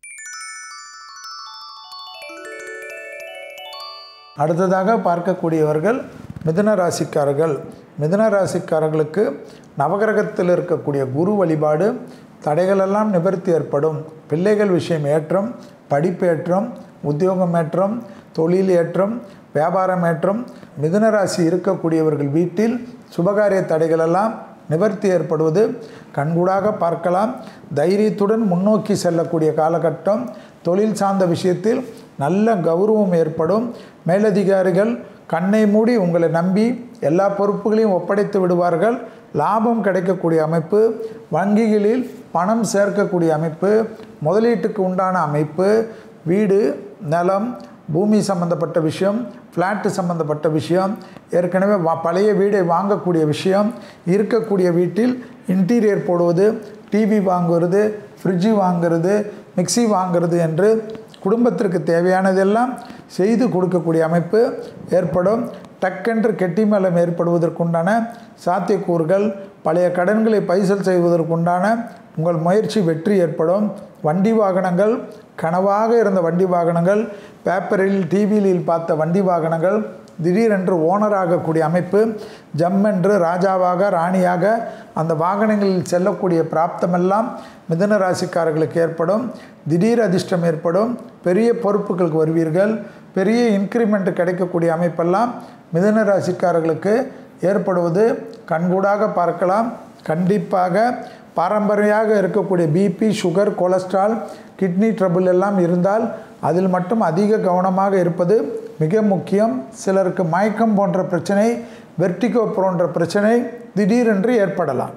அடுத்ததாக பார்க்கக்கூடியவர்கள் மிதுன ராசிக்காரர்கள் மிதுன ராசிக்காரர்களுக்கு நவகிரகத்தில் இருக்கக்கூடிய குரு வழிபாடு தடைகளெல்லாம் நிவர்த்தி ஏற்படும் பிள்ளைகள் விஷயம் ஏற்றம் படிப்பு ஏற்றம் உத்தியோகம் ஏற்றம் தொழில் ஏற்றம் வியாபாரம் ஏற்றம் மிதுன ராசி இருக்கக்கூடியவர்கள் வீட்டில் சுபகாரிய தடைகளெல்லாம் நிவர்த்தி ஏற்படுவது கண்கூடாக பார்க்கலாம் தைரியத்துடன் முன்னோக்கி செல்லக்கூடிய காலகட்டம் தொழில் சார்ந்த விஷயத்தில் நல்ல கௌரவம் ஏற்படும் மேலதிகாரிகள் கண்ணை மூடி உங்களை நம்பி எல்லா பொறுப்புகளையும் ஒப்படைத்து விடுவார்கள் லாபம் கிடைக்கக்கூடிய அமைப்பு வங்கிகளில் பணம் சேர்க்கக்கூடிய அமைப்பு முதலீட்டுக்கு உண்டான அமைப்பு வீடு நிலம் பூமி சம்பந்தப்பட்ட விஷயம் ஃப்ளாட்டு சம்பந்தப்பட்ட விஷயம் ஏற்கனவே வா பழைய வீடை வாங்கக்கூடிய விஷயம் இருக்கக்கூடிய வீட்டில் இன்டீரியர் போடுவது டிவி வாங்குறது ஃப்ரிட்ஜு வாங்குறது மிக்சி வாங்குறது என்று குடும்பத்திற்கு தேவையானதெல்லாம் செய்து கொடுக்கக்கூடிய அமைப்பு ஏற்படும் டக்கென்று கெட்டிமலம் ஏற்படுவதற்குண்டான சாத்தியக்கூறுகள் பழைய கடன்களை பைசல் செய்வதற்குண்டான உங்கள் முயற்சி வெற்றி ஏற்படும் வண்டி வாகனங்கள் கனவாக இருந்த வண்டி வாகனங்கள் பேப்பரில் டிவியில் பார்த்த வண்டி வாகனங்கள் திடீரென்று ஓனராகக்கூடிய அமைப்பு ஜம்மென்று ராஜாவாக ராணியாக அந்த வாகனங்களில் செல்லக்கூடிய பிராப்தமெல்லாம் மிதன ராசிக்காரர்களுக்கு ஏற்படும் திடீர் அதிர்ஷ்டம் ஏற்படும் பெரிய பொறுப்புகளுக்கு வருவீர்கள் பெரிய இன்க்ரிமெண்ட் கிடைக்கக்கூடிய அமைப்பெல்லாம் மிதன ராசிக்காரர்களுக்கு ஏற்படுவது கண்கூடாக பார்க்கலாம் கண்டிப்பாக பாரம்பரியாக இருக்கக்கூடிய BP sugar cholesterol kidney trouble எல்லாம் இருந்தால் அதில் மட்டும் அதிக கவனமாக இருப்பது மிக முக்கியம் சிலருக்கு மயக்கம் போன்ற பிரச்சனை வெர்டிகோ போன்ற பிரச்சனை திடீரென்று ஏற்படலாம்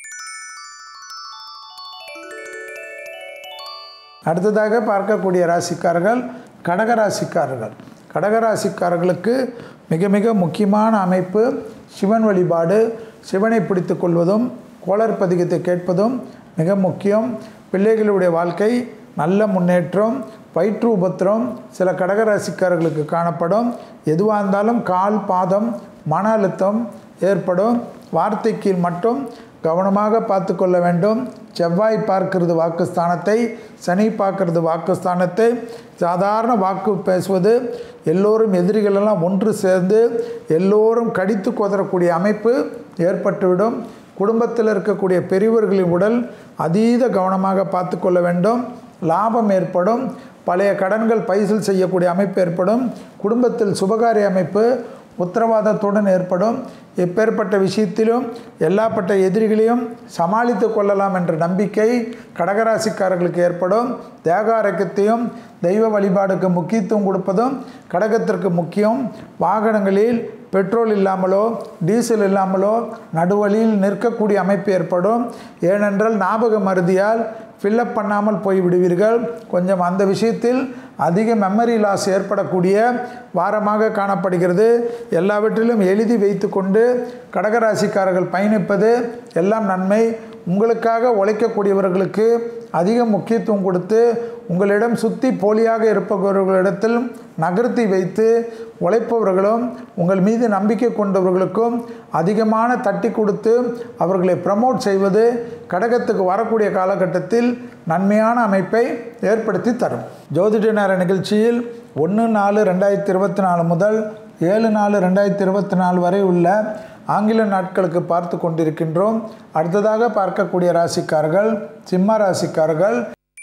அடுத்ததாக பார்க்கக்கூடிய ராசிக்காரர்கள் கடகராசிக்காரர்கள் கடகராசிக்காரர்களுக்கு மிக மிக முக்கியமான அமைப்பு சிவன் வழிபாடு சிவனை பிடித்து கொள்வதும் கோளர் பதிகத்தை கேட்பதும் மிக முக்கியம் பிள்ளைகளுடைய வாழ்க்கை நல்ல முன்னேற்றம் வயிற்று உபத்திரம் சில கடகராசிக்காரர்களுக்கு காணப்படும் எதுவாக இருந்தாலும் கால் பாதம் மன அழுத்தம் ஏற்படும் வார்த்தைக்கு மட்டும் கவனமாக பார்த்து கொள்ள வேண்டும் செவ்வாய் பார்க்கிறது வாக்குஸ்தானத்தை சனி பார்க்கிறது வாக்குஸ்தானத்தை சாதாரண வாக்கு பேசுவது எல்லோரும் எதிரிகளெல்லாம் ஒன்று சேர்ந்து எல்லோரும் கடித்து கொதறக்கூடிய அமைப்பு ஏற்பட்டுவிடும் குடும்பத்தில் இருக்கக்கூடிய பெரியவர்களின் உடல் அதீத கவனமாக பார்த்து கொள்ள வேண்டும் லாபம் ஏற்படும் பழைய கடன்கள் பைசல் செய்யக்கூடிய அமைப்பு ஏற்படும் குடும்பத்தில் சுபகாரிய அமைப்பு உத்தரவாதத்துடன் ஏற்படும் எப்பேற்பட்ட விஷயத்திலும் எல்லாப்பட்ட எதிரிகளையும் சமாளித்து கொள்ளலாம் என்ற நம்பிக்கை கடகராசிக்காரர்களுக்கு ஏற்படும் தேக ஆரோக்கியத்தையும் தெய்வ வழிபாடுக்கு முக்கியத்துவம் கொடுப்பதும் கடகத்திற்கு முக்கியம் வாகனங்களில் பெட்ரோல் இல்லாமலோ டீசல் இல்லாமலோ நடுவழியில் நிற்கக்கூடிய அமைப்பு ஏற்படும் ஏனென்றால் ஞாபக மருதியால் ஃபில்லப் பண்ணாமல் போய் விடுவீர்கள் கொஞ்சம் அந்த விஷயத்தில் அதிக மெமரி லாஸ் ஏற்படக்கூடிய வாரமாக காணப்படுகிறது எல்லாவற்றிலும் எழுதி வைத்துக்கொண்டு கடகராசிக்காரர்கள் பயணிப்பது எல்லாம் நன்மை உங்களுக்காக உழைக்கக்கூடியவர்களுக்கு அதிக முக்கியத்துவம் கொடுத்து உங்களிடம் சுற்றி போலியாக இருப்பவர்களிடத்தில் நகர்த்தி வைத்து உழைப்பவர்களும் உங்கள் மீது நம்பிக்கை கொண்டவர்களுக்கும் அதிகமான தட்டி கொடுத்து அவர்களை ப்ரமோட் செய்வது கடகத்துக்கு வரக்கூடிய காலகட்டத்தில் நன்மையான அமைப்பை ஏற்படுத்தி தரும் ஜோதிட நேர நிகழ்ச்சியில் ஒன்று நாலு ரெண்டாயிரத்தி இருபத்தி நாலு முதல் ஏழு நாலு ரெண்டாயிரத்தி இருபத்தி நாலு வரை உள்ள ஆங்கில நாட்களுக்கு பார்த்து கொண்டிருக்கின்றோம் அடுத்ததாக பார்க்கக்கூடிய ராசிக்காரர்கள் சிம்ம ராசிக்காரர்கள்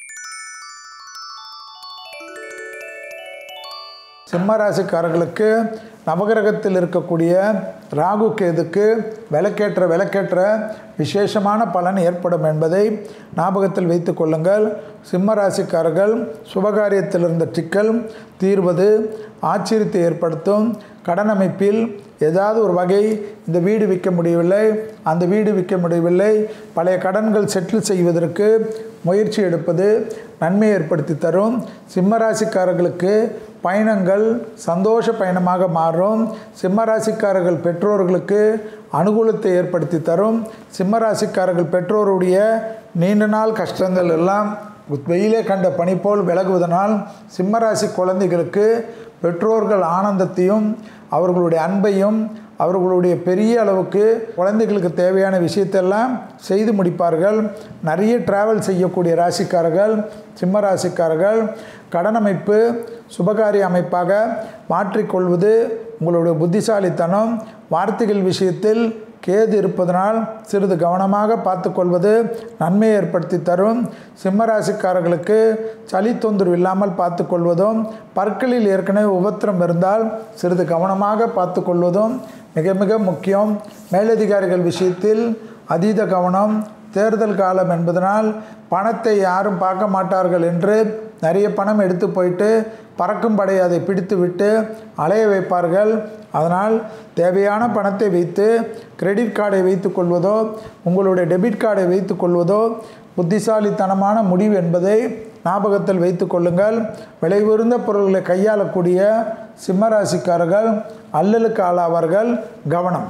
சிம்ம ராசிக்காரர்களுக்கு நவகிரகத்தில் இருக்கக்கூடிய ராகு கேதுக்கு விளக்கேற்ற விளக்கேற்ற விசேஷமான பலன் ஏற்படும் என்பதை ஞாபகத்தில் வைத்து கொள்ளுங்கள் சிம்ம ராசிக்காரர்கள் சுபகாரியத்தில் இருந்த சிக்கல் தீர்வது ஆச்சரியத்தை ஏற்படுத்தும் கடன் அமைப்பில் ஏதாவது ஒரு வகை இந்த வீடு விற்க முடியவில்லை அந்த வீடு விற்க முடியவில்லை பழைய கடன்கள் செட்டில் செய்வதற்கு முயற்சி எடுப்பது நன்மை ஏற்படுத்தி தரும் சிம்மராசிக்காரர்களுக்கு பயணங்கள் சந்தோஷ பயணமாக மாறும் சிம்மராசிக்காரர்கள் பெற்றோர்களுக்கு அனுகூலத்தை ஏற்படுத்தி தரும் சிம்மராசிக்காரர்கள் பெற்றோருடைய நீண்ட நாள் கஷ்டங்கள் எல்லாம் வெயிலே கண்ட பனி போல் விலகுவதனால் சிம்மராசி குழந்தைகளுக்கு பெற்றோர்கள் ஆனந்தத்தையும் அவர்களுடைய அன்பையும் அவர்களுடைய பெரிய அளவுக்கு குழந்தைகளுக்கு தேவையான விஷயத்தெல்லாம் செய்து முடிப்பார்கள் நிறைய டிராவல் செய்யக்கூடிய ராசிக்காரர்கள் சிம்ம ராசிக்காரர்கள் கடன் அமைப்பு சுபகாரிய அமைப்பாக மாற்றிக்கொள்வது உங்களுடைய புத்திசாலித்தனம் வார்த்தைகள் விஷயத்தில் கேது இருப்பதனால் சிறிது கவனமாக பார்த்து கொள்வது நன்மை ஏற்படுத்தி தரும் சிம்மராசிக்காரர்களுக்கு சளி தொந்தரவு இல்லாமல் பார்த்து கொள்வதும் பற்களில் ஏற்கனவே உபத்திரம் இருந்தால் சிறிது கவனமாக பார்த்து கொள்வதும் மிக மிக முக்கியம் மேலதிகாரிகள் விஷயத்தில் அதீத கவனம் தேர்தல் காலம் என்பதனால் பணத்தை யாரும் பார்க்க மாட்டார்கள் என்று நிறைய பணம் எடுத்து போயிட்டு பறக்கும் படை அதை பிடித்து விட்டு அலைய வைப்பார்கள் அதனால் தேவையான பணத்தை வைத்து கிரெடிட் கார்டை வைத்து கொள்வதோ உங்களுடைய டெபிட் கார்டை வைத்து கொள்வதோ புத்திசாலித்தனமான முடிவு என்பதை ஞாபகத்தில் வைத்து கொள்ளுங்கள் விலை உயர்ந்த பொருள்களை கையாளக்கூடிய சிம்மராசிக்காரர்கள் அல்லலுக்கு ஆளாவார்கள் கவனம்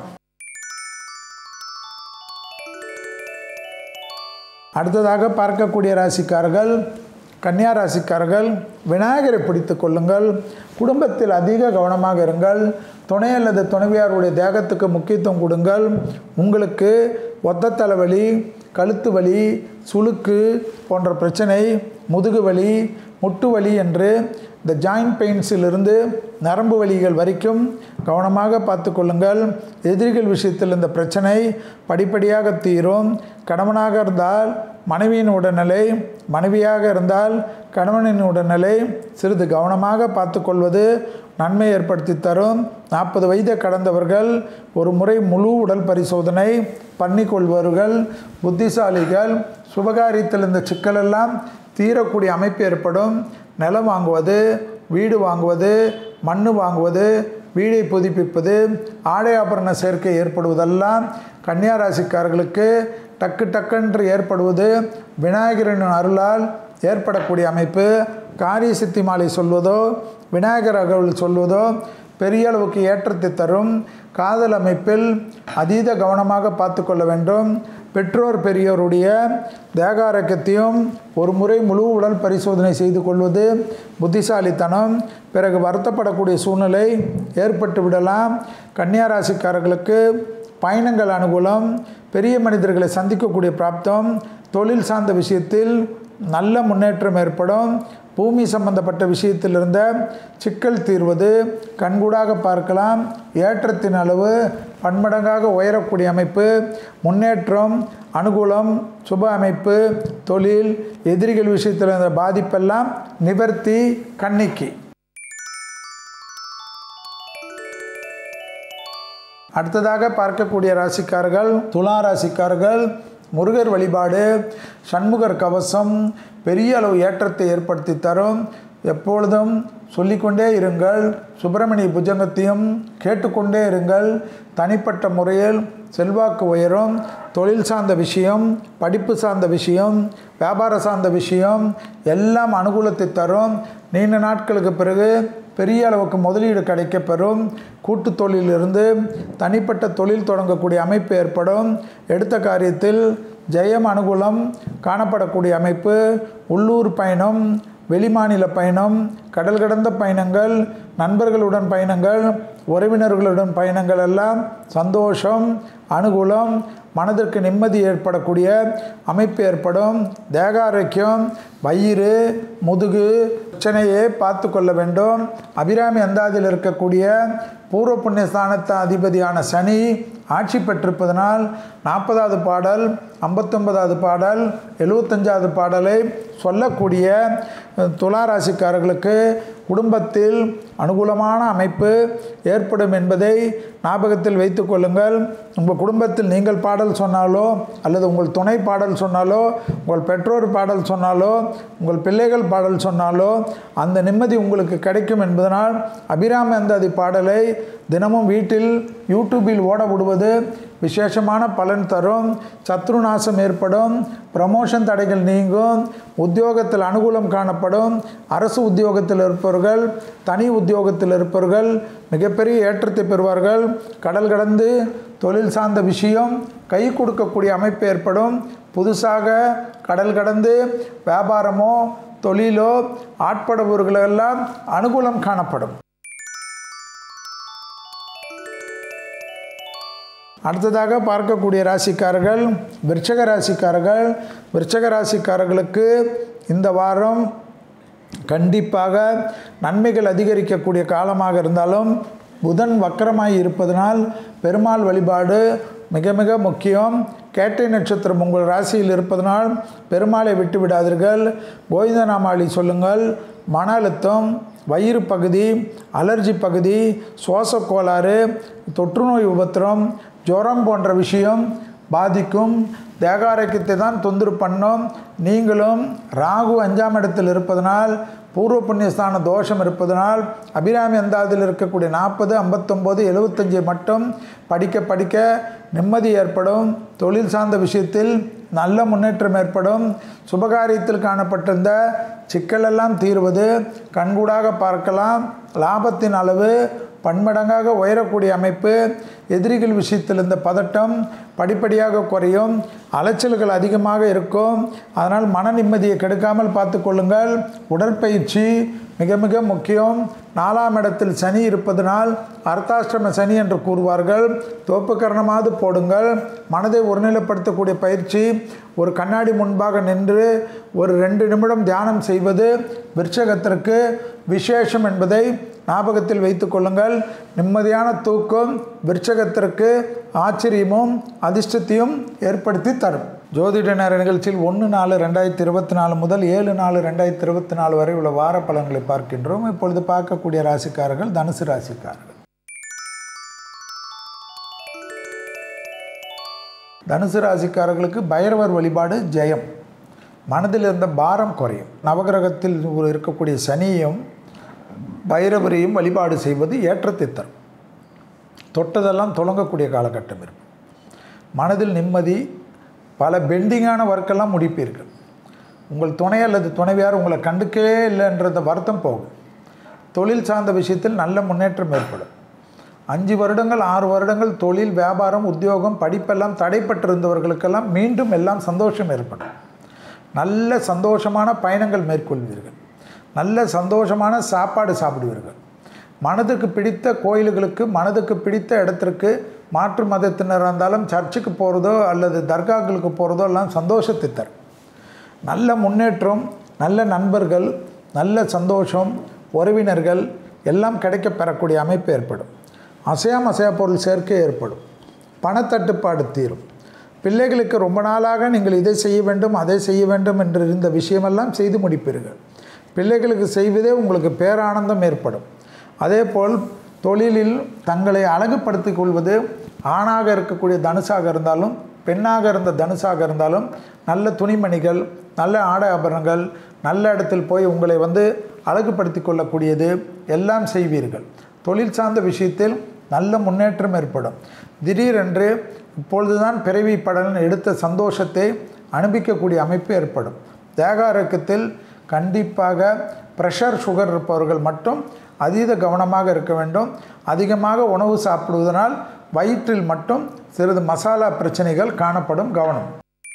அடுத்ததாக பார்க்கக்கூடிய ராசிக்காரர்கள் கன்னியா ராசிக்காரர்கள் விநாயகரை பிடித்து கொள்ளுங்கள் குடும்பத்தில் அதிக கவனமாக இருங்கள் துணை அல்லது துணைவியாருடைய தேகத்துக்கு முக்கியத்துவம் கொடுங்கள் உங்களுக்கு ஒத்த தலைவலி கழுத்து வலி சுளுக்கு போன்ற பிரச்சனை முதுகு வலி முட்டு வலி என்று இந்த ஜாயிண்ட் பெயின்ஸிலிருந்து நரம்பு வலிகள் வரைக்கும் கவனமாக பார்த்து கொள்ளுங்கள் எதிரிகள் விஷயத்தில் இந்த பிரச்சனை படிப்படியாக தீரும் கணவனாக இருந்தால் மனைவியின் உடல்நிலை மனைவியாக இருந்தால் கணவனின் உடல்நிலை சிறிது கவனமாக பார்த்து கொள்வது நன்மை ஏற்படுத்தி தரும் நாற்பது வயதை கடந்தவர்கள் ஒரு முறை முழு உடல் பரிசோதனை பண்ணிக்கொள்வார்கள் புத்திசாலிகள் சுபகாரியத்தில் இந்த சிக்கலெல்லாம் தீரக்கூடிய அமைப்பு ஏற்படும் நிலம் வாங்குவது வீடு வாங்குவது மண் வாங்குவது வீடை புதுப்பிப்பது ஆடை ஆபரண சேர்க்கை ஏற்படுவதெல்லாம் கன்னியா ராசிக்காரர்களுக்கு டக்கு டக்கென்று ஏற்படுவது விநாயகரின் அருளால் ஏற்படக்கூடிய அமைப்பு காரிய சித்தி மாலை சொல்வதோ விநாயகர் அகவல் சொல்வதோ பெரிய அளவுக்கு ஏற்றத்தை தரும் காதல் அமைப்பில் அதீத கவனமாக பார்த்து கொள்ள வேண்டும் பெற்றோர் பெரியோருடைய தேக ஆரோக்கியத்தையும் ஒரு முறை முழு உடல் பரிசோதனை செய்து கொள்வது புத்திசாலித்தனம் பிறகு வருத்தப்படக்கூடிய சூழ்நிலை ஏற்பட்டு விடலாம் கன்னியா ராசிக்காரர்களுக்கு பயணங்கள் அனுகூலம் பெரிய மனிதர்களை சந்திக்கக்கூடிய பிராப்தம் தொழில் சார்ந்த விஷயத்தில் நல்ல முன்னேற்றம் ஏற்படும் பூமி சம்பந்தப்பட்ட விஷயத்தில் இருந்த சிக்கல் தீர்வது கண்கூடாக பார்க்கலாம் ஏற்றத்தின் அளவு பன்மடங்காக உயரக்கூடிய அமைப்பு முன்னேற்றம் அனுகூலம் சுப அமைப்பு தொழில் எதிரிகள் விஷயத்தில் இருந்த பாதிப்பெல்லாம் நிவர்த்தி கன்னிக்கு அடுத்ததாக பார்க்கக்கூடிய ராசிக்காரர்கள் துலா ராசிக்காரர்கள் முருகர் வழிபாடு சண்முகர் கவசம் பெரிய அளவு ஏற்றத்தை ஏற்படுத்தி தரும் எப்பொழுதும் சொல்லிக்கொண்டே இருங்கள் சுப்பிரமணிய புஜங்கத்தையும் கேட்டுக்கொண்டே இருங்கள் தனிப்பட்ட முறையில் செல்வாக்கு உயரும் தொழில் சார்ந்த விஷயம் படிப்பு சார்ந்த விஷயம் வியாபார சார்ந்த விஷயம் எல்லாம் அனுகூலத்தை தரும் நீண்ட நாட்களுக்கு பிறகு பெரிய அளவுக்கு முதலீடு கிடைக்கப்பெறும் கூட்டு தொழிலிருந்து தனிப்பட்ட தொழில் தொடங்கக்கூடிய அமைப்பு ஏற்படும் எடுத்த காரியத்தில் ஜெயம் அனுகூலம் காணப்படக்கூடிய அமைப்பு உள்ளூர் பயணம் வெளிமாநில பயணம் கடல் கடந்த பயணங்கள் நண்பர்களுடன் பயணங்கள் உறவினர்களுடன் பயணங்கள் எல்லாம் சந்தோஷம் அனுகூலம் மனதிற்கு நிம்மதி ஏற்படக்கூடிய அமைப்பு ஏற்படும் தேக ஆரோக்கியம் வயிறு முதுகு பிரச்சனையை பார்த்து கொள்ள வேண்டும் அபிராமி அந்தாதில் இருக்கக்கூடிய பூர்வ புண்ணிய ஸ்தானத்த அதிபதியான சனி ஆட்சி பெற்றிருப்பதனால் நாற்பதாவது பாடல் ஐம்பத்தொன்பதாவது பாடல் எழுபத்தஞ்சாவது பாடலை சொல்லக்கூடிய துலா ராசிக்காரர்களுக்கு குடும்பத்தில் அனுகூலமான அமைப்பு ஏற்படும் என்பதை ஞாபகத்தில் வைத்து கொள்ளுங்கள் உங்கள் குடும்பத்தில் நீங்கள் பாடல் சொன்னாலோ அல்லது உங்கள் துணை பாடல் சொன்னாலோ உங்கள் பெற்றோர் பாடல் சொன்னாலோ உங்கள் பிள்ளைகள் பாடல் சொன்னாலோ அந்த நிம்மதி உங்களுக்கு கிடைக்கும் என்பதனால் அபிராமி அந்தாதி பாடலை தினமும் வீட்டில் யூடியூபில் ஓட விடுவது விசேஷமான பலன் தரும் சத்ருநாசம் ஏற்படும் ப்ரமோஷன் தடைகள் நீங்கும் உத்தியோகத்தில் அனுகூலம் காணப்படும் அரசு உத்தியோகத்தில் இருப்பவர்கள் தனி உத்தியோகத்தில் இருப்பவர்கள் மிகப்பெரிய ஏற்றத்தை பெறுவார்கள் கடல் கடந்து தொழில் சார்ந்த விஷயம் கை கொடுக்கக்கூடிய அமைப்பு ஏற்படும் புதுசாக கடல் கடந்து வியாபாரமோ தொழிலோ ஆட்படுபவர்களெல்லாம் அனுகூலம் காணப்படும் அடுத்ததாக பார்க்கக்கூடிய ராசிக்காரர்கள் விருச்சக ராசிக்காரர்கள் விருச்சக ராசிக்காரர்களுக்கு இந்த வாரம் கண்டிப்பாக நன்மைகள் அதிகரிக்கக்கூடிய காலமாக இருந்தாலும் புதன் வக்கரமாய் இருப்பதனால் பெருமாள் வழிபாடு மிக மிக முக்கியம் கேட்டை நட்சத்திரம் உங்கள் ராசியில் இருப்பதனால் பெருமாளை விட்டு விடாதீர்கள் கோவிந்தநாமாளி சொல்லுங்கள் மன அழுத்தம் வயிறு பகுதி அலர்ஜி பகுதி சுவாச கோளாறு தொற்றுநோய் உபத்திரம் ஜுரம் போன்ற விஷயம் பாதிக்கும் தேக ஆரோக்கியத்தை தான் தொந்தரவு பண்ணும் நீங்களும் ராகு அஞ்சாம் இடத்தில் இருப்பதனால் பூர்வ புண்ணியஸ்தான தோஷம் இருப்பதனால் அபிராமி அந்தாதில் இருக்கக்கூடிய நாற்பது ஐம்பத்தொம்போது எழுபத்தஞ்சு மட்டும் படிக்க படிக்க நிம்மதி ஏற்படும் தொழில் சார்ந்த விஷயத்தில் நல்ல முன்னேற்றம் ஏற்படும் சுபகாரியத்தில் காணப்பட்டிருந்த சிக்கலெல்லாம் தீர்வது கண்கூடாக பார்க்கலாம் லாபத்தின் அளவு பன்மடங்காக உயரக்கூடிய அமைப்பு எதிரிகள் விஷயத்தில் இந்த பதட்டம் படிப்படியாக குறையும் அலைச்சல்கள் அதிகமாக இருக்கும் அதனால் மன நிம்மதியை கெடுக்காமல் பார்த்து கொள்ளுங்கள் உடற்பயிற்சி மிக மிக முக்கியம் நாலாம் இடத்தில் சனி இருப்பதனால் அர்த்தாஷ்டம சனி என்று கூறுவார்கள் தோப்புக்கரணமாவது போடுங்கள் மனதை ஒருநிலைப்படுத்தக்கூடிய பயிற்சி ஒரு கண்ணாடி முன்பாக நின்று ஒரு ரெண்டு நிமிடம் தியானம் செய்வது விருட்சகத்திற்கு விசேஷம் என்பதை ஞாபகத்தில் வைத்து கொள்ளுங்கள் நிம்மதியான தூக்கம் விருட்சகத்திற்கு ஆச்சரியமும் அதிர்ஷ்டத்தையும் ஏற்படுத்தி தரும் ஜோதிட நேர நிகழ்ச்சியில் ஒன்று நாலு ரெண்டாயிரத்தி இருபத்தி நாலு முதல் ஏழு நாலு ரெண்டாயிரத்தி இருபத்தி நாலு வரை உள்ள வார பலன்களை பார்க்கின்றோம் இப்பொழுது பார்க்கக்கூடிய ராசிக்காரர்கள் தனுசு ராசிக்காரர்கள் தனுசு ராசிக்காரர்களுக்கு பைரவர் வழிபாடு ஜெயம் மனதில் இருந்த பாரம் குறையும் நவகிரகத்தில் ஒரு இருக்கக்கூடிய சனியும் பைரவரையும் வழிபாடு செய்வது ஏற்றத்தை தரும் தொட்டதெல்லாம் தொடங்கக்கூடிய காலகட்டம் இருக்கும் மனதில் நிம்மதி பல பெண்டிங்கான ஒர்க்கெல்லாம் முடிப்பீர்கள் உங்கள் துணை அல்லது துணைவியார் உங்களை கண்டுக்கவே இல்லைன்றத வருத்தம் போகும் தொழில் சார்ந்த விஷயத்தில் நல்ல முன்னேற்றம் ஏற்படும் அஞ்சு வருடங்கள் ஆறு வருடங்கள் தொழில் வியாபாரம் உத்தியோகம் படிப்பெல்லாம் தடைப்பட்டிருந்தவர்களுக்கெல்லாம் மீண்டும் எல்லாம் சந்தோஷம் ஏற்படும் நல்ல சந்தோஷமான பயணங்கள் மேற்கொள்வீர்கள் நல்ல சந்தோஷமான சாப்பாடு சாப்பிடுவீர்கள் மனதுக்கு பிடித்த கோயில்களுக்கு மனதுக்கு பிடித்த இடத்திற்கு மாற்று மதத்தினர் இருந்தாலும் சர்ச்சுக்கு போகிறதோ அல்லது தர்காக்களுக்கு போகிறதோ எல்லாம் சந்தோஷத்தை தரும் நல்ல முன்னேற்றம் நல்ல நண்பர்கள் நல்ல சந்தோஷம் உறவினர்கள் எல்லாம் கிடைக்க பெறக்கூடிய அமைப்பு ஏற்படும் அசையாம அசையா பொருள் சேர்க்கை ஏற்படும் பணத்தட்டுப்பாடு தீரும் பிள்ளைகளுக்கு ரொம்ப நாளாக நீங்கள் இதை செய்ய வேண்டும் அதை செய்ய வேண்டும் என்று இருந்த விஷயமெல்லாம் செய்து முடிப்பீர்கள் பிள்ளைகளுக்கு செய்வதே உங்களுக்கு பேரானந்தம் ஏற்படும் அதேபோல் தொழிலில் தங்களை அழகுபடுத்திக் கொள்வது ஆணாக இருக்கக்கூடிய தனுசாக இருந்தாலும் பெண்ணாக இருந்த தனுசாக இருந்தாலும் நல்ல துணிமணிகள் நல்ல ஆடை ஆபரணங்கள் நல்ல இடத்தில் போய் உங்களை வந்து அழகுபடுத்தி கொள்ளக்கூடியது எல்லாம் செய்வீர்கள் தொழில் சார்ந்த விஷயத்தில் நல்ல முன்னேற்றம் ஏற்படும் திடீரென்று இப்பொழுதுதான் பிறவி படன் எடுத்த சந்தோஷத்தை அனுபவிக்கக்கூடிய அமைப்பு ஏற்படும் தேகாரக்கத்தில் கண்டிப்பாக ப்ரெஷர் சுகர் இருப்பவர்கள் மட்டும் அதீத கவனமாக இருக்க வேண்டும் அதிகமாக உணவு சாப்பிடுவதனால் வயிற்றில் மட்டும் சிறிது மசாலா பிரச்சனைகள் காணப்படும் கவனம்